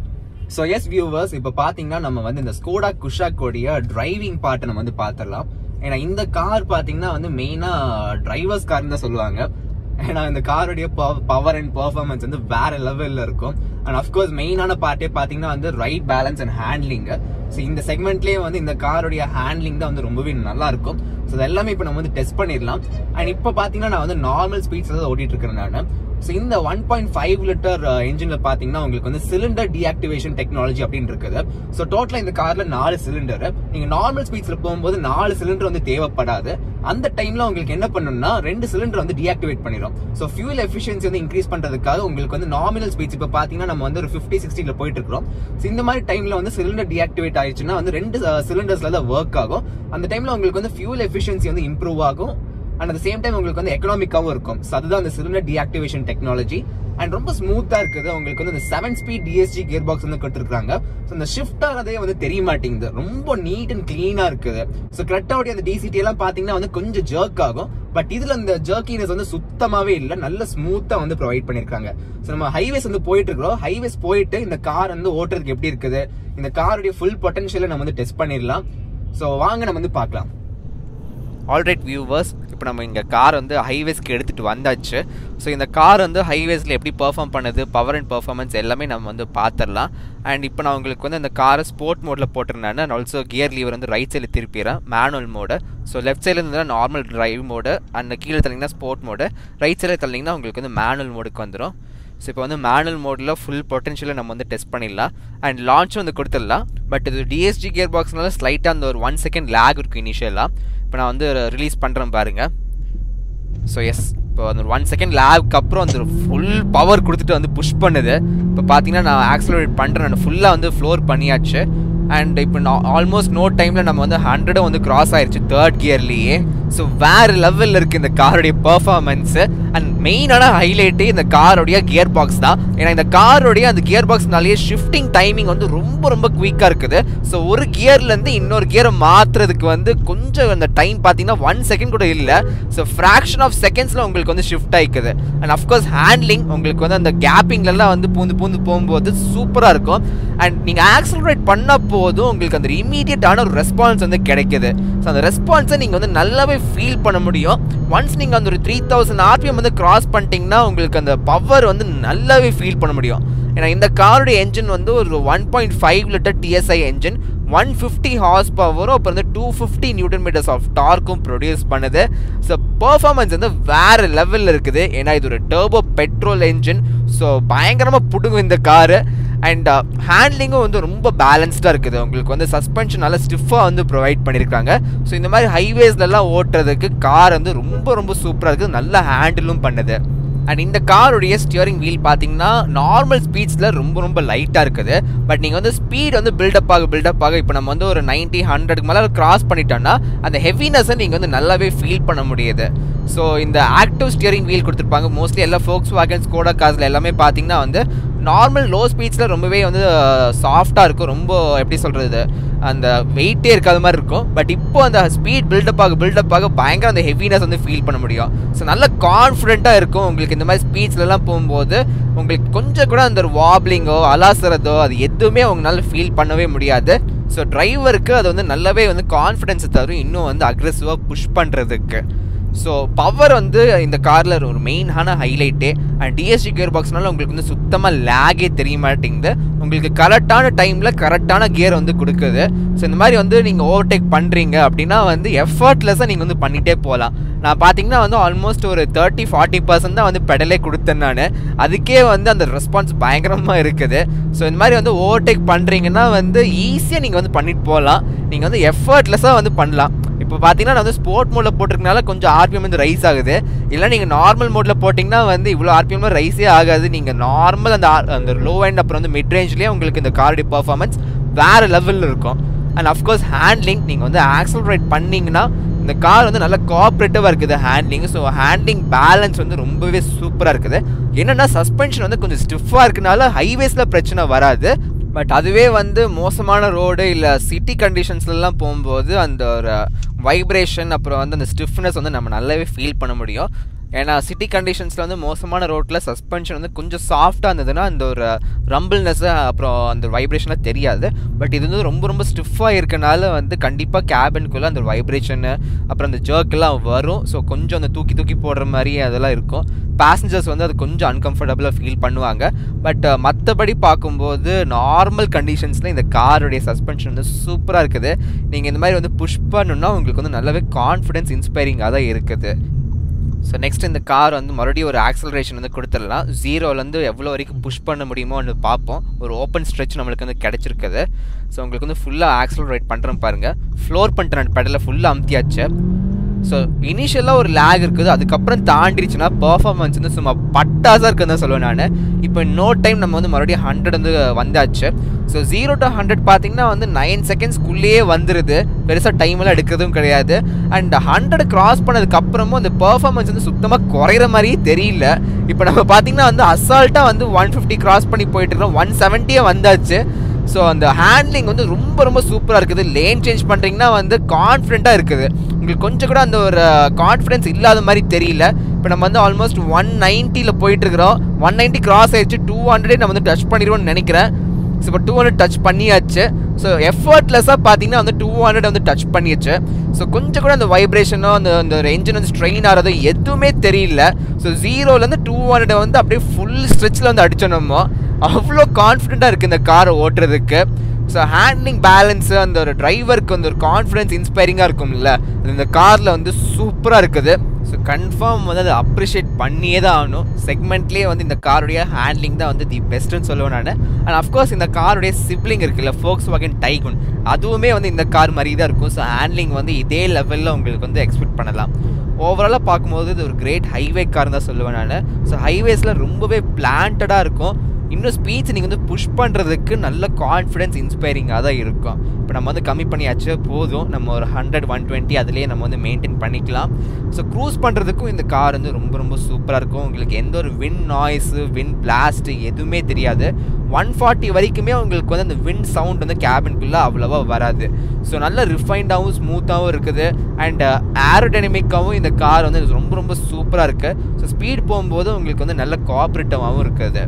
ஸோ எஸ் வியூவர்ஸ் இப்போ பார்த்தீங்கன்னா நம்ம வந்து இந்த ஸ்கோடா குஷாக்கோடைய டிரைவிங் பார்ட்டை நம்ம வந்து பார்த்துடலாம் ஏன்னா இந்த கார் பார்த்தீங்கன்னா வந்து மெயினாக டிரைவர்ஸ் கார்னு தான் சொல்லுவாங்க ஏன்னா இந்த காருடைய பவர் அண்ட் பர்ஃபார்மன்ஸ் வந்து வேற லெவல்ல இருக்கும் அண்ட் அஃப்கோர்ஸ் மெயினான பார்ட்டே பார்த்தீங்கன்னா வந்து ride balance and handling so இந்த செக்மெண்ட்லேயே வந்து இந்த காருடைய ஹேண்ட்லிங் தான் வந்து ரொம்பவே நல்லா இருக்கும் ஸோ இது எல்லாமே இப்போ நம்ம வந்து டெஸ்ட் பண்ணிடலாம் அண்ட் இப்போ பார்த்தீங்கன்னா நான் வந்து நார்மல் ஸ்பீட்ஸ்ல தான் ஓட்டிட்டு இருக்கிறேன் நான் ஸோ இந்த ஒன் பாயிண்ட் ஃபைவ் லிட்டர் இன்ஜின்ல பாத்தீங்கன்னா உங்களுக்கு வந்து சிலிண்டர் டீஆக்டிவேஷன் டெக்னாலஜி அப்படின்னு இருக்குது ஸோ டோட்டலா இந்த கார்ல நாலு சிலிண்டர் நீங்க நார்மல் ஸ்பீட்ஸ்ல போகும்போது நாலு சிலிண்டர் வந்து தேவைப்படாது அந்த டைம்ல உங்களுக்கு என்ன பண்ணணும்னா ரெண்டு சிலிண்டர் வந்து டீஆக்டிவேட் பண்ணிடும் ஸோ ஃபியூல் எஃபிஷியன்சி வந்து இன்க்ரீஸ் பண்றதுக்காக உங்களுக்கு வந்து நாமினல் ஸ்பீட்ஸ் இப்போ பாத்தீங்கன்னா நம்ம வந்து ஒரு ஃபிஃப்டி சிக்ஸ்டில போயிட்டு இருக்கிறோம் ஸோ இந்த மாதிரி டைம்ல வந்து சிலிண்டர் டீஆக்டிவேட் ஆயிடுச்சுன்னா வந்து ரெண்டு சிலிண்டர்ஸ்ல தான் ஒர்க் ஆகும் அந்த டைம்ல உங்களுக்கு வந்து ஃபியூல் எஃபிஷியன்சி வந்து இம்ப்ரூவ் ஆகும் அண்ட் அட் சேம் டைம் உங்களுக்கு வந்து எக்கனாமிக்காவும் இருக்கும் ஸோ அதுதான் அந்த சிலிண்டர் டீஆக்டிவேஷன் டெக்னாலஜி அண்ட் ரொம்ப ஸ்மூத்தா இருக்குது உங்களுக்கு வந்து இந்த seven speed DSG gear box வந்து கொடுத்துருக்காங்க ஸோ இந்த ஷிஃப்ட் ஆகிறதே வந்து தெரிய மாட்டேங்குது ரொம்ப நீட் அண்ட் கிளீனா இருக்குது ஸோ கரெக்டாவுடைய அந்த டிசிடி எல்லாம் பாத்தீங்கன்னா வந்து கொஞ்சம் ஜர்க் ஆகும் பட் இதுல இந்த ஜர்க்கினஸ் வந்து சுத்தமாவே இல்ல நல்ல ஸ்மூத்தா வந்து ப்ரொவைட் பண்ணிருக்காங்க ஸோ நம்ம ஹைவேஸ் வந்து போயிட்டு இருக்கிறோம் ஹைவேஸ் போயிட்டு இந்த கார் வந்து ஓட்டுறதுக்கு எப்படி இருக்குது இந்த காருடைய ஃபுல் பொட்டன்ஷியலை நம்ம வந்து டெஸ்ட் பண்ணிடலாம் ஸோ வாங்க நம்ம வந்து பார்க்கலாம் ஆல்ரைட் வியூவர்ஸ் இப்போ நம்ம இங்கே கார் வந்து ஹைவேஸ்க்கு எடுத்துகிட்டு வந்தாச்சு ஸோ இந்த கார் வந்து ஹைவேஸில் எப்படி பெர்ஃபார்ம் பண்ணுது பவர் அண்ட் பர்ஃபார்மன்ஸ் எல்லாமே நம்ம வந்து பார்த்துடலாம் அண்ட் இப்போ நான் உங்களுக்கு வந்து இந்த காரை ஸ்போர்ட் மோடில் போட்டிருந்தேன் அண்ட் ஆல்சோ கியர் லீவர் வந்து ரைட் சைடில் திருப்பிடுறேன் மேனுவல் மோடு ஸோ லெஃப்ட் சைடில் இருந்தால் நார்மல் டிரைவ் மோடு அண்ட் கீழே தள்ளிங்கன்னா ஸ்போர்ட் மோடு ரைட் சைடில் தள்ளிங்கன்னா உங்களுக்கு வந்து மேனுவல் மோடுக்கு வந்துடும் ஸோ இப்போ வந்து மேனுவல் மோடில் ஃபுல் பொட்டன்ஷியலை நம்ம வந்து டெஸ்ட் பண்ணிடலாம் அண்ட் லான்ச்சும் வந்து கொடுத்துடலாம் பட் இது டிஎஸ்ஜி கியர் பாக்ஸ்னால ஸ்லைட்டாக அந்த ஒரு ஒன் செகண்ட் லேக் இருக்கும் இனிஷியலாக இப்போ நான் வந்து ரிலீஸ் பண்ணுறேன் பாருங்கள் ஸோ எஸ் இப்போ அந்த ஒரு ஒன் செகண்ட் லேப்க்கு அப்புறம் அந்த ஃபுல் பவர் கொடுத்துட்டு வந்து புஷ் பண்ணுது இப்போ பார்த்தீங்கன்னா நான் ஆக்சலரேட் பண்ணுறேன் நான் ஃபுல்லாக வந்து ஃப்ளோர் பண்ணியாச்சு அண்ட் இப்போ நான் ஆல்மோஸ்ட் நோ டைமில் நம்ம வந்து ஹண்ட்ரடும் வந்து கிராஸ் ஆயிடுச்சு தேர்ட் கியர்லேயே ஸோ வேறு லெவலில் இருக்குது இந்த காருடைய பர்ஃபார்மன்ஸு அண்ட் மெயினான ஹைலைட்டே இந்த காரோடைய கியர் பாக்ஸ் தான் ஏன்னா இந்த காரோடைய அந்த கியர் பாக்ஸ்னாலேயே ஷிஃப்டிங் டைமிங் வந்து ரொம்ப ரொம்ப குயிக்காக இருக்குது ஸோ ஒரு கியர்லேருந்து இன்னொரு கியரை மாற்றுறதுக்கு வந்து கொஞ்சம் அந்த டைம் பார்த்தீங்கன்னா ஒன் செகண்ட் கூட இல்லை ஸோ ஃப்ராக்ஷன் ஆஃப் செகண்ட்ஸில் உங்களுக்கு வந்து ஷிஃப்ட் ஆகிக்குது அண்ட் அஃப்கோர்ஸ் ஹேண்ட்லிங் உங்களுக்கு வந்து அந்த கேப்பிங்லலாம் வந்து பூந்து பூந்து போகும்போது சூப்பராக இருக்கும் அண்ட் நீங்கள் ஆக்சலரேட் பண்ண போதும் உங்களுக்கு அந்த இமீடியட்டான ஒரு ரெஸ்பான்ஸ் வந்து கிடைக்குது ஸோ அந்த ரெஸ்பான்ஸை நீங்கள் வந்து நல்லாவே ஃபீல் பண்ண முடியும் ஒன்ஸ் நீங்கள் அந்த ஒரு த்ரீ தௌசண்ட் ஆர்பிஎம் வந்து கிராஸ் பண்ணிட்டீங்கன்னா உங்களுக்கு அந்த பவர் வந்து நல்லாவே ஃபீல் பண்ண முடியும் ஏன்னா இந்த காரோட என்ஜின் வந்து ஒரு one point five litre TSI engine one fifty horse பவரும் அப்புறம் வந்து two fifty newton metres of டார்க்கும் ப்ரொடியூஸ் பண்ணுது ஸோ பர்ஃபார்மன்ஸ் வந்து வேறு லெவலில் இருக்குது ஏன்னா இது ஒரு டர்போ பெட்ரோல் என்ஜின் ஸோ பயங்கரமாக பிடுங்கும் இந்த காரு அண்ட் ஹேண்ட்லிங்கும் வந்து ரொம்ப பேலன்ஸ்டாக இருக்குது உங்களுக்கு வந்து சஸ்பென்ஷன் நல்லா ஸ்டிஃபாக வந்து ப்ரொவைட் பண்ணியிருக்காங்க ஸோ இந்த மாதிரி ஹைவேஸ்லலாம் ஓட்டுறதுக்கு கார் வந்து ரொம்ப ரொம்ப சூப்பராக இருக்குது நல்ல ஹேண்டிலும் பண்ணுது அண்ட் இந்த காருடைய ஸ்டியரிங் வீல் பார்த்தீங்கன்னா நார்மல் ஸ்பீட்ஸில் ரொம்ப ரொம்ப லைட்டாக இருக்குது பட் நீங்கள் வந்து ஸ்பீட் வந்து பில்டப் ஆக பில்டப் ஆக இப்போ நம்ம வந்து ஒரு நைன்ட்டி ஹண்ட்ரடுக்கு மேலே கிராஸ் பண்ணிட்டோம்னா அந்த ஹெவினஸை நீங்கள் வந்து நல்லாவே ஃபீல் பண்ண முடியுது ஸோ இந்த ஆக்டிவ் ஸ்டியரிங் வீல் கொடுத்துருப்பாங்க மோஸ்ட்லி எல்லா ஃபோக்ஸ் வேகன் ஸ்கோடா கார்ஸில் எல்லாமே பார்த்தீங்கன்னா வந்து நார்மல் லோ ஸ்பீட்ஸில் ரொம்பவே வந்து சாஃப்டாக இருக்கும் ரொம்ப எப்படி சொல்கிறது அந்த வெயிட்டே இருக்காத மாதிரி இருக்கும் பட் இப்போ அந்த ஸ்பீட் பில்டப் ஆக பில்டப் ஆக பயங்கர அந்த ஹெவினஸ் வந்து ஃபீல் பண்ண முடியும் ஸோ நல்ல கான்ஃபிடென்ட்டாக இருக்கும் உங்களுக்கு இந்த மாதிரி ஸ்பீட்ஸ்லலாம் போகும்போது உங்களுக்கு கொஞ்சம் கூட அந்த ஒரு வாப்லிங்கோ அலாசுறதோ அது எதுவுமே உங்களால் ஃபீல் பண்ணவே முடியாது ஸோ டிரைவருக்கு அது வந்து நல்லாவே வந்து கான்ஃபிடென்ஸ் தரும் இன்னும் வந்து அக்ரெசிவாக புஷ் பண்ணுறதுக்கு ஸோ பவர் வந்து இந்த காரில் ஒரு மெயினான ஹைலைட்டே அண்ட் டிஎஸ்டி கியர் பாக்ஸ்னால உங்களுக்கு வந்து சுத்தமாக லேகே தெரிய மாட்டேங்குது உங்களுக்கு கரெக்டான டைமில் கரெக்டான கியர் வந்து கொடுக்குது ஸோ இந்த மாதிரி வந்து நீங்கள் ஓவர்டேக் பண்ணுறீங்க அப்படின்னா வந்து எஃபர்ட்லெஸ்ஸாக நீங்கள் வந்து பண்ணிகிட்டே போகலாம் நான் பார்த்தீங்கன்னா வந்து ஆல்மோஸ்ட் ஒரு தேர்ட்டி ஃபார்ட்டி பர்சன்ட் தான் வந்து பெடலே கொடுத்தேன் நான் அதுக்கே வந்து அந்த ரெஸ்பான்ஸ் பயங்கரமாக இருக்குது ஸோ இந்த மாதிரி வந்து ஓவர்டேக் பண்ணுறீங்கன்னா வந்து ஈஸியாக நீங்கள் வந்து பண்ணிட்டு போகலாம் நீங்கள் வந்து எஃபர்ட்லெஸ்ஸாக வந்து பண்ணலாம் இப்போ பார்த்தீங்கன்னா நான் வந்து ஸ்போர்ட் மோடில் போட்டிருக்கனால கொஞ்சம் ஆர்பிஎம் வந்து ரைஸ் ஆகுது இல்லை நீங்கள் நார்மல் மோடில் போட்டிங்கன்னா வந்து இவ்வளோ ஆர்பிஎம் ரைஸே ஆகாது நீங்கள் நார்மல் அந்த அந்த லோ அண்ட் அப்புறம் வந்து மிட் ரேஞ்ச்லேயே உங்களுக்கு இந்த காருடைய பர்ஃபார்மன்ஸ் வேறு லெவலில் இருக்கும் அண்ட் அஃப்கோர்ஸ் ஹேண்ட்லிங் நீங்கள் வந்து ஆக்சலரேட் பண்ணிங்கன்னா இந்த கார் வந்து நல்ல கோஆப்ரேட்டிவாக இருக்குது ஹேண்ட்லிங் ஸோ ஹேண்ட்லிங் பேலன்ஸ் வந்து ரொம்பவே சூப்பராக இருக்குது என்னென்னா சஸ்பென்ஷன் வந்து கொஞ்சம் ஸ்டிஃபாக இருக்கனால ஹைவேஸில் பிரச்சனை வராது பட் அதுவே வந்து மோசமான ரோடு இல்லை சிட்டி கண்டிஷன்ஸ்லாம் போகும்போது அந்த ஒரு வைப்ரேஷன் அப்புறம் வந்து அந்த ஸ்டிஃப்னஸ் வந்து நம்ம நல்லாவே ஃபீல் பண்ண முடியும் ஏன்னா சிட்டி கண்டிஷன்ஸில் வந்து மோசமான ரோட்டில் சஸ்பென்ஷன் வந்து கொஞ்சம் சாஃப்டாக இருந்ததுன்னா அந்த ஒரு ரம்பிள்னஸ் அப்புறம் அந்த வைப்ரேஷன்லாம் தெரியாது பட் இது வந்து ரொம்ப ரொம்ப ஸ்டிஃபாக இருக்கனால வந்து கண்டிப்பாக கேபின்குள்ளே அந்த வைப்ரேஷனு அப்புறம் அந்த ஜர்க்கெல்லாம் வரும் ஸோ கொஞ்சம் அந்த தூக்கி தூக்கி போடுற மாதிரி அதெல்லாம் இருக்கும் பேசஞ்சர்ஸ் வந்து அது கொஞ்சம் அன்கம்ஃபர்டபுளாக ஃபீல் பண்ணுவாங்க பட் மற்றபடி பார்க்கும்போது நார்மல் கண்டிஷன்ஸில் இந்த காருடைய சஸ்பென்ஷன் வந்து சூப்பராக இருக்குது நீங்கள் இந்த மாதிரி வந்து புஷ் பண்ணணுன்னா உங்களுக்கு வந்து நல்லாவே கான்ஃபிடன்ஸ் இன்ஸ்பைரிங்காக தான் இருக்குது ஸோ நெக்ஸ்ட் இந்த கார் வந்து மறுபடியும் ஒரு ஆக்சலரேஷன் வந்து கொடுத்துடலாம் ஜீரோலேருந்து எவ்வளோ வரைக்கும் புஷ் பண்ண முடியுமோன்னு பார்ப்போம் ஒரு ஓப்பன் ஸ்ட்ரெச் நம்மளுக்கு வந்து கிடச்சிருக்குது ஸோ உங்களுக்கு வந்து ஃபுல்லாக ஆக்சலரேட் பண்ணுறேன் பாருங்கள் ஃப்ளோர் பண்ணிட்டேன் பெடலில் ஃபுல்லாக அமுத்தியாச்சு ஸோ இனிஷியலாக ஒரு லேக் இருக்குது அதுக்கப்புறம் தாண்டிடுச்சுன்னா பர்ஃபார்மன்ஸ் வந்து சும்மா பட்டாசாக இருக்குன்னு தான் சொல்லுவேன் நான் இப்போ நோ டைம் நம்ம வந்து மறுபடியும் ஹண்ட்ரட் வந்து வந்தாச்சு ஸோ ஜீரோ டு ஹண்ட்ரட் பார்த்தீங்கன்னா வந்து நைன் செகண்ட்ஸ்க்குள்ளேயே வந்துடுது பெருசாக டைமெல்லாம் எடுக்கிறதும் கிடையாது அண்ட் ஹண்ட்ரட் கிராஸ் பண்ணதுக்கப்புறமும் அந்த பர்ஃபார்மன்ஸ் வந்து சுத்தமாக குறையிற மாதிரியே தெரியல இப்போ நம்ம பார்த்தீங்கன்னா வந்து அசால்ட்டாக வந்து ஒன் ஃபிஃப்டி கிராஸ் பண்ணி போயிட்டு இருக்கோம் ஒன் செவன்ட்டியே வந்தாச்சு ஸோ அந்த ஹேண்ட்லிங் வந்து ரொம்ப ரொம்ப சூப்பராக இருக்குது லேன் சேஞ்ச் பண்ணுறீங்கன்னா வந்து கான்ஃபிடென்ட்டாக இருக்குது உங்களுக்கு கொஞ்சம் கூட அந்த ஒரு கான்ஃபிடன்ஸ் இல்லாத மாதிரி தெரியல இப்போ நம்ம வந்து ஆல்மோஸ்ட் ஒன் நைன்ட்டியில் போயிட்டுருக்கிறோம் ஒன் நைன்ட்டி கிராஸ் ஆயிடுச்சு டூ ஹண்ட்ரடே நம்ம வந்து டச் பண்ணிடுவோம்னு நினைக்கிறேன் ஸோ இப்போ டூ ஹண்ட்ரட் டச் பண்ணியாச்சு ஸோ எஃபர்ட்லெஸ்ஸாக பார்த்தீங்கன்னா வந்து டூ ஹண்ட்ரட் வந்து டச் பண்ணியாச்சு ஸோ கொஞ்சம் கூட அந்த வைப்ரேஷனோ அந்த அந்த என்ஜின் வந்து ஸ்ட்ரெயின் ஆகிறதோ எதுவுமே தெரியல ஸோ ஜீரோலேருந்து டூ ஹண்ட்ரட் வந்து அப்படியே ஃபுல் ஸ்ட்ரெச்சில் வந்து அடித்தோம் நம்ம அவ்வளோ கான்ஃபிடென்ட்டாக இருக்குது இந்த காரை ஓட்டுறதுக்கு ஸோ ஹேண்ட்லிங் பேலன்ஸு அந்த ஒரு டிரைவருக்கு வந்து ஒரு கான்ஃபிடன்ஸ் இன்ஸ்பைரிங்காக இருக்கும்ல அது இந்த காரில் வந்து சூப்பராக இருக்குது ஸோ கன்ஃபார்ம் வந்து அதை அப்ரிஷியேட் பண்ணியே தான் ஆகணும் செக்மெண்ட்லேயே வந்து இந்த காருடைய ஹேண்ட்லிங் தான் வந்து தி பெஸ்ட்டுன்னு சொல்லுவேன் நான் அண்ட் அஃப்கோர்ஸ் இந்த காருடைய சிப்ளிங் இருக்குல்ல ஃபோக்ஸ் வாகன் டைகுன் அதுவுமே வந்து இந்த கார் மாதிரி தான் இருக்கும் ஸோ ஹேண்ட்லிங் வந்து இதே லெவலில் உங்களுக்கு வந்து எக்ஸ்பெக்ட் பண்ணலாம் ஓவராலாக பார்க்கும்போது இது ஒரு கிரேட் ஹைவே கார் தான் சொல்லுவேன் நான் ஸோ ஹைவேஸில் ரொம்பவே பிளான்டடாக இருக்கும் இன்னும் ஸ்பீச் நீங்கள் வந்து புஷ் பண்ணுறதுக்கு நல்ல கான்ஃபிடென்ஸ் இன்ஸ்பைரிங்காக தான் இருக்கும் இப்போ நம்ம வந்து கம்மி பண்ணியாச்சு போதும் நம்ம ஒரு ஹண்ட்ரட் ஒன் டுவெண்ட்டி அதுலேயே நம்ம வந்து மெயின்டைன் பண்ணிக்கலாம் ஸோ க்ரூஸ் பண்ணுறதுக்கும் இந்த கார் வந்து ரொம்ப ரொம்ப சூப்பராக இருக்கும் உங்களுக்கு எந்த ஒரு வின் நாய்ஸு வின் பிளாஸ்ட்டு எதுவுமே தெரியாது ஒன் ஃபார்ட்டி வரைக்குமே உங்களுக்கு வந்து அந்த வின் சவுண்ட் வந்து கேபின்குள்ளே அவ்வளோவா வராது ஸோ நல்ல ரிஃபைண்டாகவும் ஸ்மூத்தாகவும் இருக்குது அண்ட் ஏரோடைனமிக்காகவும் இந்த கார் வந்து ரொம்ப ரொம்ப சூப்பராக இருக்குது ஸோ ஸ்பீட் போகும்போது உங்களுக்கு வந்து நல்ல கோஆப்ரேட்டிவாகவும் இருக்குது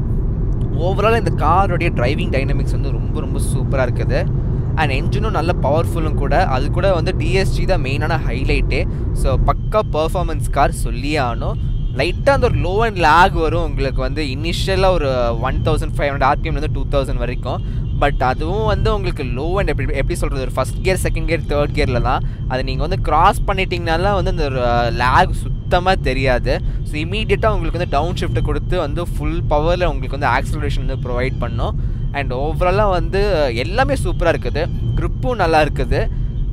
ஓவரால் இந்த காரோடைய டிரைவிங் டைனமிக்ஸ் வந்து ரொம்ப ரொம்ப சூப்பராக இருக்குது அண்ட் என்ஜினும் நல்ல பவர்ஃபுல்லும் கூட அது கூட வந்து டிஎஸ்ஜி தான் மெயினான ஹைலைட்டே ஸோ பக்கா பர்ஃபார்மன்ஸ் கார் சொல்லியே ஆகணும் லைட்டாக அந்த ஒரு லோ அண்ட் லேக் வரும் உங்களுக்கு வந்து இனிஷியலாக ஒரு one thousand five hundred RPM வந்து டூ தௌசண்ட் வரைக்கும் பட் அதுவும் வந்து உங்களுக்கு லோ அண்ட் எப்படி எப்படி சொல்கிறது ஒரு first gear second gear third கியரில் தான் அது நீங்கள் வந்து கிராஸ் பண்ணிட்டீங்கனால வந்து அந்த லேக் சுத்தமாக தெரியாது ஸோ இமீடியட்டாக உங்களுக்கு வந்து டவுன் ஷிஃப்ட்டை கொடுத்து வந்து ஃபுல் பவரில் உங்களுக்கு வந்து ஆக்சலரேஷன் வந்து ப்ரொவைட் பண்ணும் அண்ட் ஓவராலாக வந்து எல்லாமே சூப்பராக இருக்குது க்ரிப்பும் நல்லா இருக்குது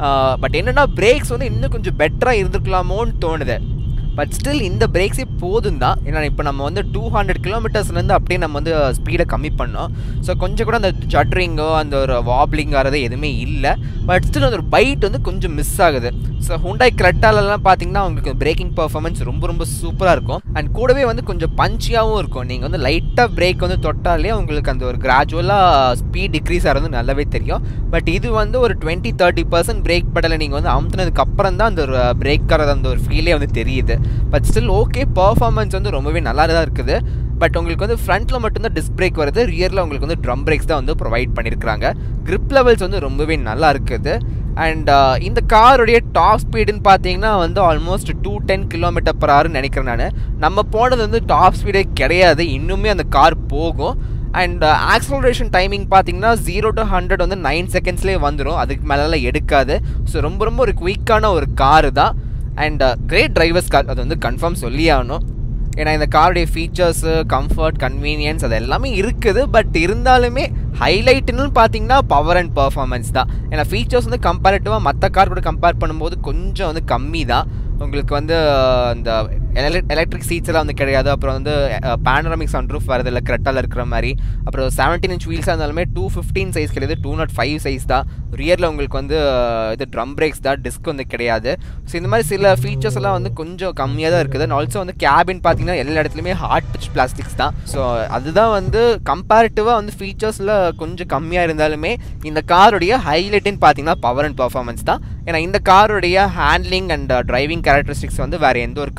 பட் என்னென்னா பிரேக்ஸ் வந்து இன்னும் கொஞ்சம் பெட்டராக இருந்திருக்கலாமோன்னு தோணுது பட் ஸ்டில் இந்த பிரேக்ஸே போதும் தான் ஏன்னா இப்போ நம்ம வந்து டூ ஹண்ட்ரட் கிலோமீட்டர்ஸ்லேருந்து அப்படியே நம்ம வந்து ஸ்பீடை கம்மி பண்ணோம் ஸோ கொஞ்சம் கூட அந்த ஜட்ரிங்கோ அந்த ஒரு வாப்ளிங் ஆகிறது எதுவுமே இல்லை பட் ஸ்டில் அந்த ஒரு பைட் வந்து கொஞ்சம் மிஸ் ஆகுது ஸோ ஹுண்டாய் கிரெட்டாலெல்லாம் பார்த்தீங்கன்னா உங்களுக்கு பிரேக்கிங் பர்ஃபார்மன்ஸ் ரொம்ப ரொம்ப சூப்பராக இருக்கும் அண்ட் கூடவே வந்து கொஞ்சம் பஞ்சியாகவும் இருக்கும் நீங்கள் வந்து லைட்டாக பிரேக் வந்து தொட்டாலே உங்களுக்கு அந்த ஒரு கிராஜுவலாக ஸ்பீட் டிக்ரீஸ் ஆகிறது நல்லாவே தெரியும் பட் இது வந்து ஒரு டுவெண்ட்டி தேர்ட்டி பர்சன்ட் பிரேக் படலை நீங்கள் வந்து அமுத்துனதுக்கு அப்புறம் தான் அந்த ஒரு பிரேக் ஆகிறது அந்த ஒரு ஃபீலே வந்து தெரியுது பட் ஸ்டில் ஓகே பர்ஃபார்மன்ஸ் வந்து ரொம்பவே நல்லா தான் இருக்குது பட் உங்களுக்கு வந்து ஃப்ரண்ட்டில் மட்டும்தான் டிஸ்க் பிரேக் வருது ரியரில் உங்களுக்கு வந்து ட்ரம் பிரேக்ஸ் தான் வந்து ப்ரொவைட் பண்ணியிருக்காங்க கிரிப் லெவல்ஸ் வந்து ரொம்பவே நல்லா இருக்குது அண்ட் இந்த காருடைய டாப் ஸ்பீடுன்னு பார்த்தீங்கன்னா வந்து almost two ten kilometre per ஹவர்னு நினைக்கிறேன் நான் நம்ம போனது வந்து டாப் ஸ்பீடே கிடையாது இன்னுமே அந்த கார் போகும் அண்ட் ஆக்சலரேஷன் டைமிங் பார்த்தீங்கன்னா ஜீரோ டு ஹண்ட்ரட் வந்து நைன் செகண்ட்ஸ்லேயே வந்துடும் அதுக்கு மேலெலாம் எடுக்காது ஸோ ரொம்ப ரொம்ப ஒரு குயிக்கான ஒரு காரு தான் அண்ட் கிரேட் டிரைவர்ஸ் கார் அது வந்து கன்ஃபார்ம் சொல்லி ஆகணும் ஏன்னா இந்த காருடைய ஃபீச்சர்ஸு கம்ஃபர்ட் கன்வீனியன்ஸ் அது எல்லாமே இருக்குது பட் இருந்தாலுமே ஹைலைட்டுன்னு பார்த்தீங்கன்னா பவர் அண்ட் பர்ஃபார்மன்ஸ் தான் ஏன்னா ஃபீச்சர்ஸ் வந்து கம்பேரிட்டிவாக மற்ற கார் கூட கம்பேர் பண்ணும்போது கொஞ்சம் வந்து கம்மி தான் உங்களுக்கு வந்து இந்த எலக்ட்ரிக் சீட்ஸ் எல்லாம் வந்து கிடையாது அப்புறம் வந்து பேனரமிக் சன் ரூஃப் வரது இல்லை கரெக்டாக இருக்கிற மாதிரி அப்புறம் செவன்டீன் இன்ச் வீல்ஸாக இருந்தாலுமே டூ ஃபிஃப்டீன் சைஸ் கிடையாது டூ நாட் ஃபைவ் சைஸ் தான் ரியரில் உங்களுக்கு வந்து இது ட்ரம் பிரேக்ஸ் தான் டிஸ்க் வந்து கிடையாது ஸோ இந்த மாதிரி சில ஃபீச்சர்ஸ் எல்லாம் வந்து கொஞ்சம் கம்மியாக தான் இருக்குது ஆல்சோ வந்து கேபின் பார்த்தீங்கன்னா எல்லா இடத்துலையுமே ஹார்ட் டச் பிளாஸ்டிக்ஸ் தான் ஸோ அதுதான் வந்து கம்பேரிட்டிவாக வந்து ஃபீச்சர்ஸில் கொஞ்சம் கம்மியாக இருந்தாலுமே இந்த காருடைய ஹைலைட்டுன்னு பார்த்தீங்கன்னா பவர் அண்ட் பர்ஃபார்மன்ஸ் தான் ஏன்னா இந்த காருடைய ஹேண்ட்லிங் அண்ட் டிரைவிங் கேரக்டரிஸ்டிக்ஸ் வந்து வேறு எந்த ஒரு காராலுமே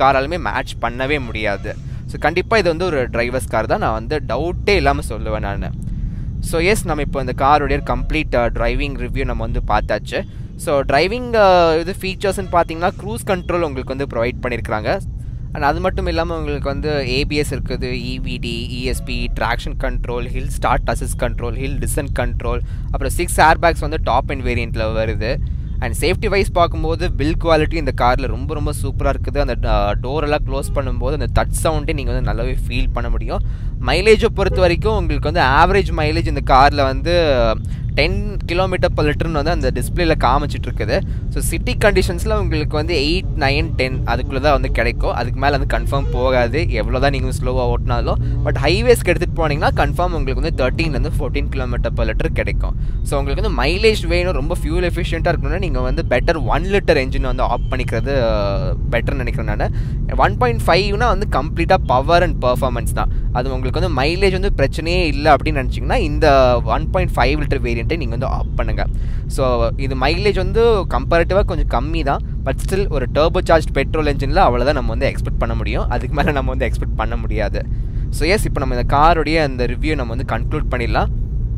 மேட்ச் பண்ணவே முடியாது ஸோ கண்டிப்பாக இது வந்து ஒரு டிரைவர்ஸ் கார் தான் நான் வந்து டவுட்டே இல்லாமல் சொல்லுவேன் நான் ஸோ எஸ் நம்ம இப்போ இந்த காரோடைய கம்ப்ளீட் டிரைவிங் ரிவ்யூ நம்ம வந்து பார்த்தாச்சு ஸோ டிரைவிங் இது ஃபீச்சர்ஸ்னு பார்த்தீங்கன்னா க்ரூஸ் கண்ட்ரோல் உங்களுக்கு வந்து ப்ரொவைட் பண்ணியிருக்கிறாங்க அண்ட் அது மட்டும் இல்லாமல் உங்களுக்கு வந்து ஏபிஎஸ் இருக்குது EVD ESP traction control hill start assist control hill descent control அப்புறம் சிக்ஸ் ஏர் பேக்ஸ் வந்து டாப் அண்ட் வேரியண்ட்டில் வருது அண்ட் சேஃப்டி வைஸ் பார்க்கும்போது பில் குவாலிட்டி இந்த காரில் ரொம்ப ரொம்ப சூப்பராக இருக்குது அந்த டோரெல்லாம் க்ளோஸ் பண்ணும்போது அந்த டச் சவுண்டே நீங்கள் வந்து நல்லாவே ஃபீல் பண்ண முடியும் மைலேஜை பொறுத்த வரைக்கும் உங்களுக்கு வந்து ஆவரேஜ் மைலேஜ் இந்த காரில் வந்து டென் கிலோமீட்டர் பர் லிட்டர்னு வந்து அந்த டிஸ்பிளேல காமிச்சிட்டு இருக்குது ஸோ சிட்டி கண்டிஷன்ஸில் உங்களுக்கு வந்து எயிட் நைன் டென் அதுக்குள்ளே தான் வந்து கிடைக்கும் அதுக்கு மேலே வந்து கன்ஃபார்ம் போகாது எவ்வளோ தான் நீங்கள் ஸ்லோவாக ஓட்டினாலும் பட் ஹைவேஸ்க்கு எடுத்துகிட்டு போனீங்கன்னா கன்ஃபார்ம் உங்களுக்கு வந்து தேர்ட்டீன்லேருந்து ஃபோர்டீன் கிலோமீட்டர் பர் லிட்டர் கிடைக்கும் ஸோ உங்களுக்கு வந்து மைலேஜ் வேணும் ரொம்ப ஃபியூல் எஃபிஷியண்ட்டாக இருக்கணும்னா நீங்கள் வந்து பெட்டர் ஒன் லிட்டர் என்ஜின் வந்து ஆஃப் பண்ணிக்கிறது பெட்டர்னு நினைக்கிறேன் நான் ஒன் பாயிண்ட் ஃபைவ்னா வந்து கம்ப்ளீட்டாக பவர் அண்ட் பர்ஃபார்மன்ஸ் தான் அது உங்களுக்கு வந்து மைலேஜ் வந்து பிரச்சனையே இல்லை அப்படின்னு நினச்சிங்கன்னா இந்த ஒன் பாயிண்ட் ஃபைவ் லிட்டர் வேரியண்ட்டை நீங்கள் வந்து ஆஃப் பண்ணுங்கள் ஸோ இது மைலேஜ் வந்து கம்பேரிட்டிவாக கொஞ்சம் கம்மி தான் பட் ஸ்டில் ஒரு டர்போ சார்ஜ் பெட்ரோல் என்ஜினில் அவ்வளோதான் நம்ம வந்து எக்ஸ்பெக்ட் பண்ண முடியும் அதுக்கு மேலே நம்ம வந்து எக்ஸ்பெக்ட் பண்ண முடியாது ஸோ எஸ் இப்போ நம்ம இந்த காரோடைய அந்த ரிவ்யூ நம்ம வந்து கன்க்ளூட் பண்ணிடலாம்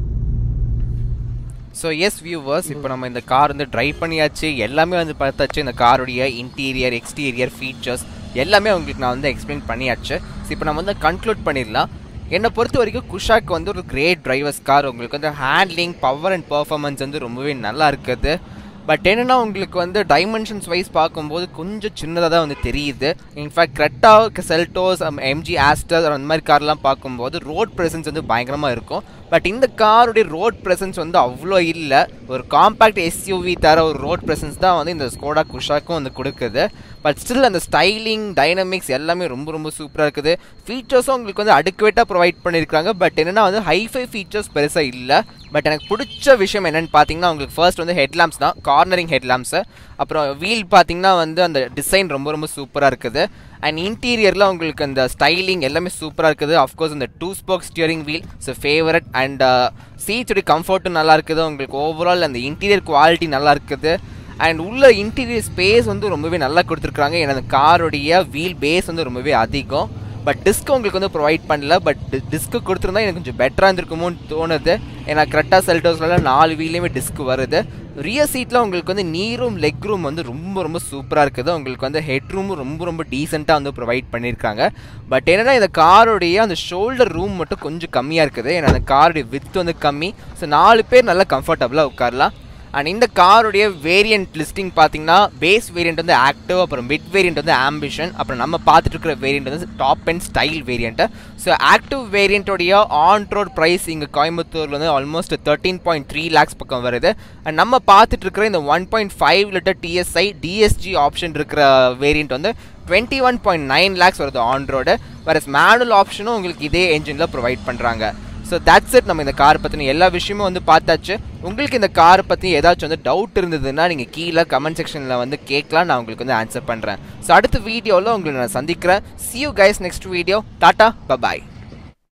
ஸோ எஸ் வியூவர்ஸ் இப்போ நம்ம இந்த கார் வந்து ட்ரைவ் பண்ணியாச்சு எல்லாமே வந்து பார்த்தாச்சு இந்த காருடைய இன்டீரியர் எக்ஸ்டீரியர் ஃபீச்சர்ஸ் எல்லாமே உங்களுக்கு நான் வந்து எக்ஸ்பிளைன் பண்ணியாச்சு ஸோ இப்போ நம்ம வந்து கன்க்ளூட் பண்ணிடலாம் என்னை பொறுத்த வரைக்கும் குஷாக் வந்து ஒரு கிரேட் டிரைவர்ஸ் கார் உங்களுக்கு வந்து ஹேண்ட்லிங் பவர் அண்ட் பர்ஃபார்மன்ஸ் வந்து ரொம்பவே நல்லா இருக்குது பட் என்னென்னா உங்களுக்கு வந்து டைமென்ஷன்ஸ் வைஸ் பார்க்கும்போது கொஞ்சம் சின்னதாக தான் வந்து தெரியுது in fact Creta Seltos MG Astor அந்த மாதிரி கார்லாம் பார்க்கும்போது ரோட் ப்ரெசன்ஸ் வந்து பயங்கரமாக இருக்கும் பட் இந்த காருடைய ரோட் ப்ரெசன்ஸ் வந்து அவ்வளோ இல்லை ஒரு காம்பேக்ட் எஸ்யூவி தர ஒரு ரோட் ப்ரெசன்ஸ் தான் வந்து இந்த ஸ்கோடா குஷாக்கும் வந்து கொடுக்குது பட் ஸ்டில் அந்த ஸ்டைலிங் டைனமிக்ஸ் எல்லாமே ரொம்ப ரொம்ப சூப்பராக இருக்குது ஃபீச்சர்ஸும் உங்களுக்கு வந்து அடுக்குவேட்டாக ப்ரொவைட் பண்ணியிருக்காங்க பட் என்னென்னா வந்து ஹைஃபை ஃபீச்சர்ஸ் பெருசாக இல்லை பட் எனக்கு பிடிச்ச விஷயம் என்னென்னு பார்த்தீங்கன்னா உங்களுக்கு ஃபர்ஸ்ட் வந்து ஹெட்லாம்ப்ஸ் தான் கார்னரிங் ஹெட்லாம்ப்ஸு அப்புறம் வீல் பார்த்தீங்கன்னா வந்து அந்த டிசைன் ரொம்ப ரொம்ப சூப்பராக இருக்குது அண்ட் இன்டீரியரில் உங்களுக்கு அந்த ஸ்டைலிங் எல்லாமே சூப்பராக இருக்குது அஃப்கோர்ஸ் இந்த two spoke steering wheel so favourite and சீட்ஸுடைய கம்ஃபர்ட்டும் நல்லா இருக்குது உங்களுக்கு ஓவரால் அந்த இன்டீரியர் குவாலிட்டி நல்லா இருக்குது அண்ட் உள்ள இன்டீரியர் ஸ்பேஸ் வந்து ரொம்பவே நல்லா கொடுத்துருக்காங்க ஏன்னா அந்த காரோடைய வீல் பேஸ் வந்து ரொம்பவே அதிகம் பட் டிஸ்க் உங்களுக்கு வந்து ப்ரொவைட் பண்ணல பட் டிஸ்க்கு கொடுத்துருந்தா எனக்கு கொஞ்சம் பெட்டராக இருந்திருக்குமோன்னு தோணுது ஏன்னா கரெக்டாக செல்டோஸ்லாம் நாலு வீலையுமே டிஸ்க் வருது ரியர் சீட்டில் உங்களுக்கு வந்து நீரும் லெக் ரூம் வந்து ரொம்ப ரொம்ப சூப்பராக இருக்குது உங்களுக்கு வந்து ஹெட் ரூமும் ரொம்ப ரொம்ப டீசெண்டாக வந்து ப்ரொவைட் பண்ணியிருக்காங்க பட் என்னென்னா இந்த காரோடைய அந்த ஷோல்டர் ரூம் மட்டும் கொஞ்சம் கம்மியாக இருக்குது ஏன்னா அந்த காரோடைய வித் வந்து கம்மி ஸோ நாலு பேர் நல்லா கம்ஃபர்டபுளாக உட்காரலாம் அண்ட் இந்த காருடைய வேரியண்ட் லிஸ்டிங் பார்த்தீங்கன்னா பேஸ் வேரியண்ட் வந்து ஆக்டிவ் அப்புறம் மிட் வேரியண்ட் வந்து ஆம்பிஷன் அப்புறம் நம்ம பார்த்துட்டு இருக்கிற வேரியண்ட் வந்து top and style variant so active வேரியண்ட்டோடைய ஆன் ரோட் ப்ரைஸ் இங்கே கோயம்புத்தூரில் வந்து almost thirteen point three lakhs பக்கம் வருது அண்ட் நம்ம பார்த்துட்டு இருக்கிற இந்த one point five litre TSI DSG option இருக்கிற வேரியண்ட் வந்து twenty one point nine lakhs வருது ஆன் ரோடு வேறு மேனுவல் ஆப்ஷனும் உங்களுக்கு இதே என்ஜினில் ப்ரொவைட் பண்ணுறாங்க ஸோ தட்ஸ் இட் நம்ம இந்த கார் பற்றின எல்லா விஷயமும் வந்து பார்த்தாச்சு உங்களுக்கு இந்த காரை பற்றி ஏதாச்சும் வந்து டவுட் இருந்ததுன்னா நீங்கள் கீழே கமெண்ட் செக்ஷனில் வந்து கேட்கலாம் நான் உங்களுக்கு வந்து ஆன்சர் பண்ணுறேன் ஸோ அடுத்த வீடியோவில் உங்களை நான் சந்திக்கிறேன் see you guys next video tata bye bye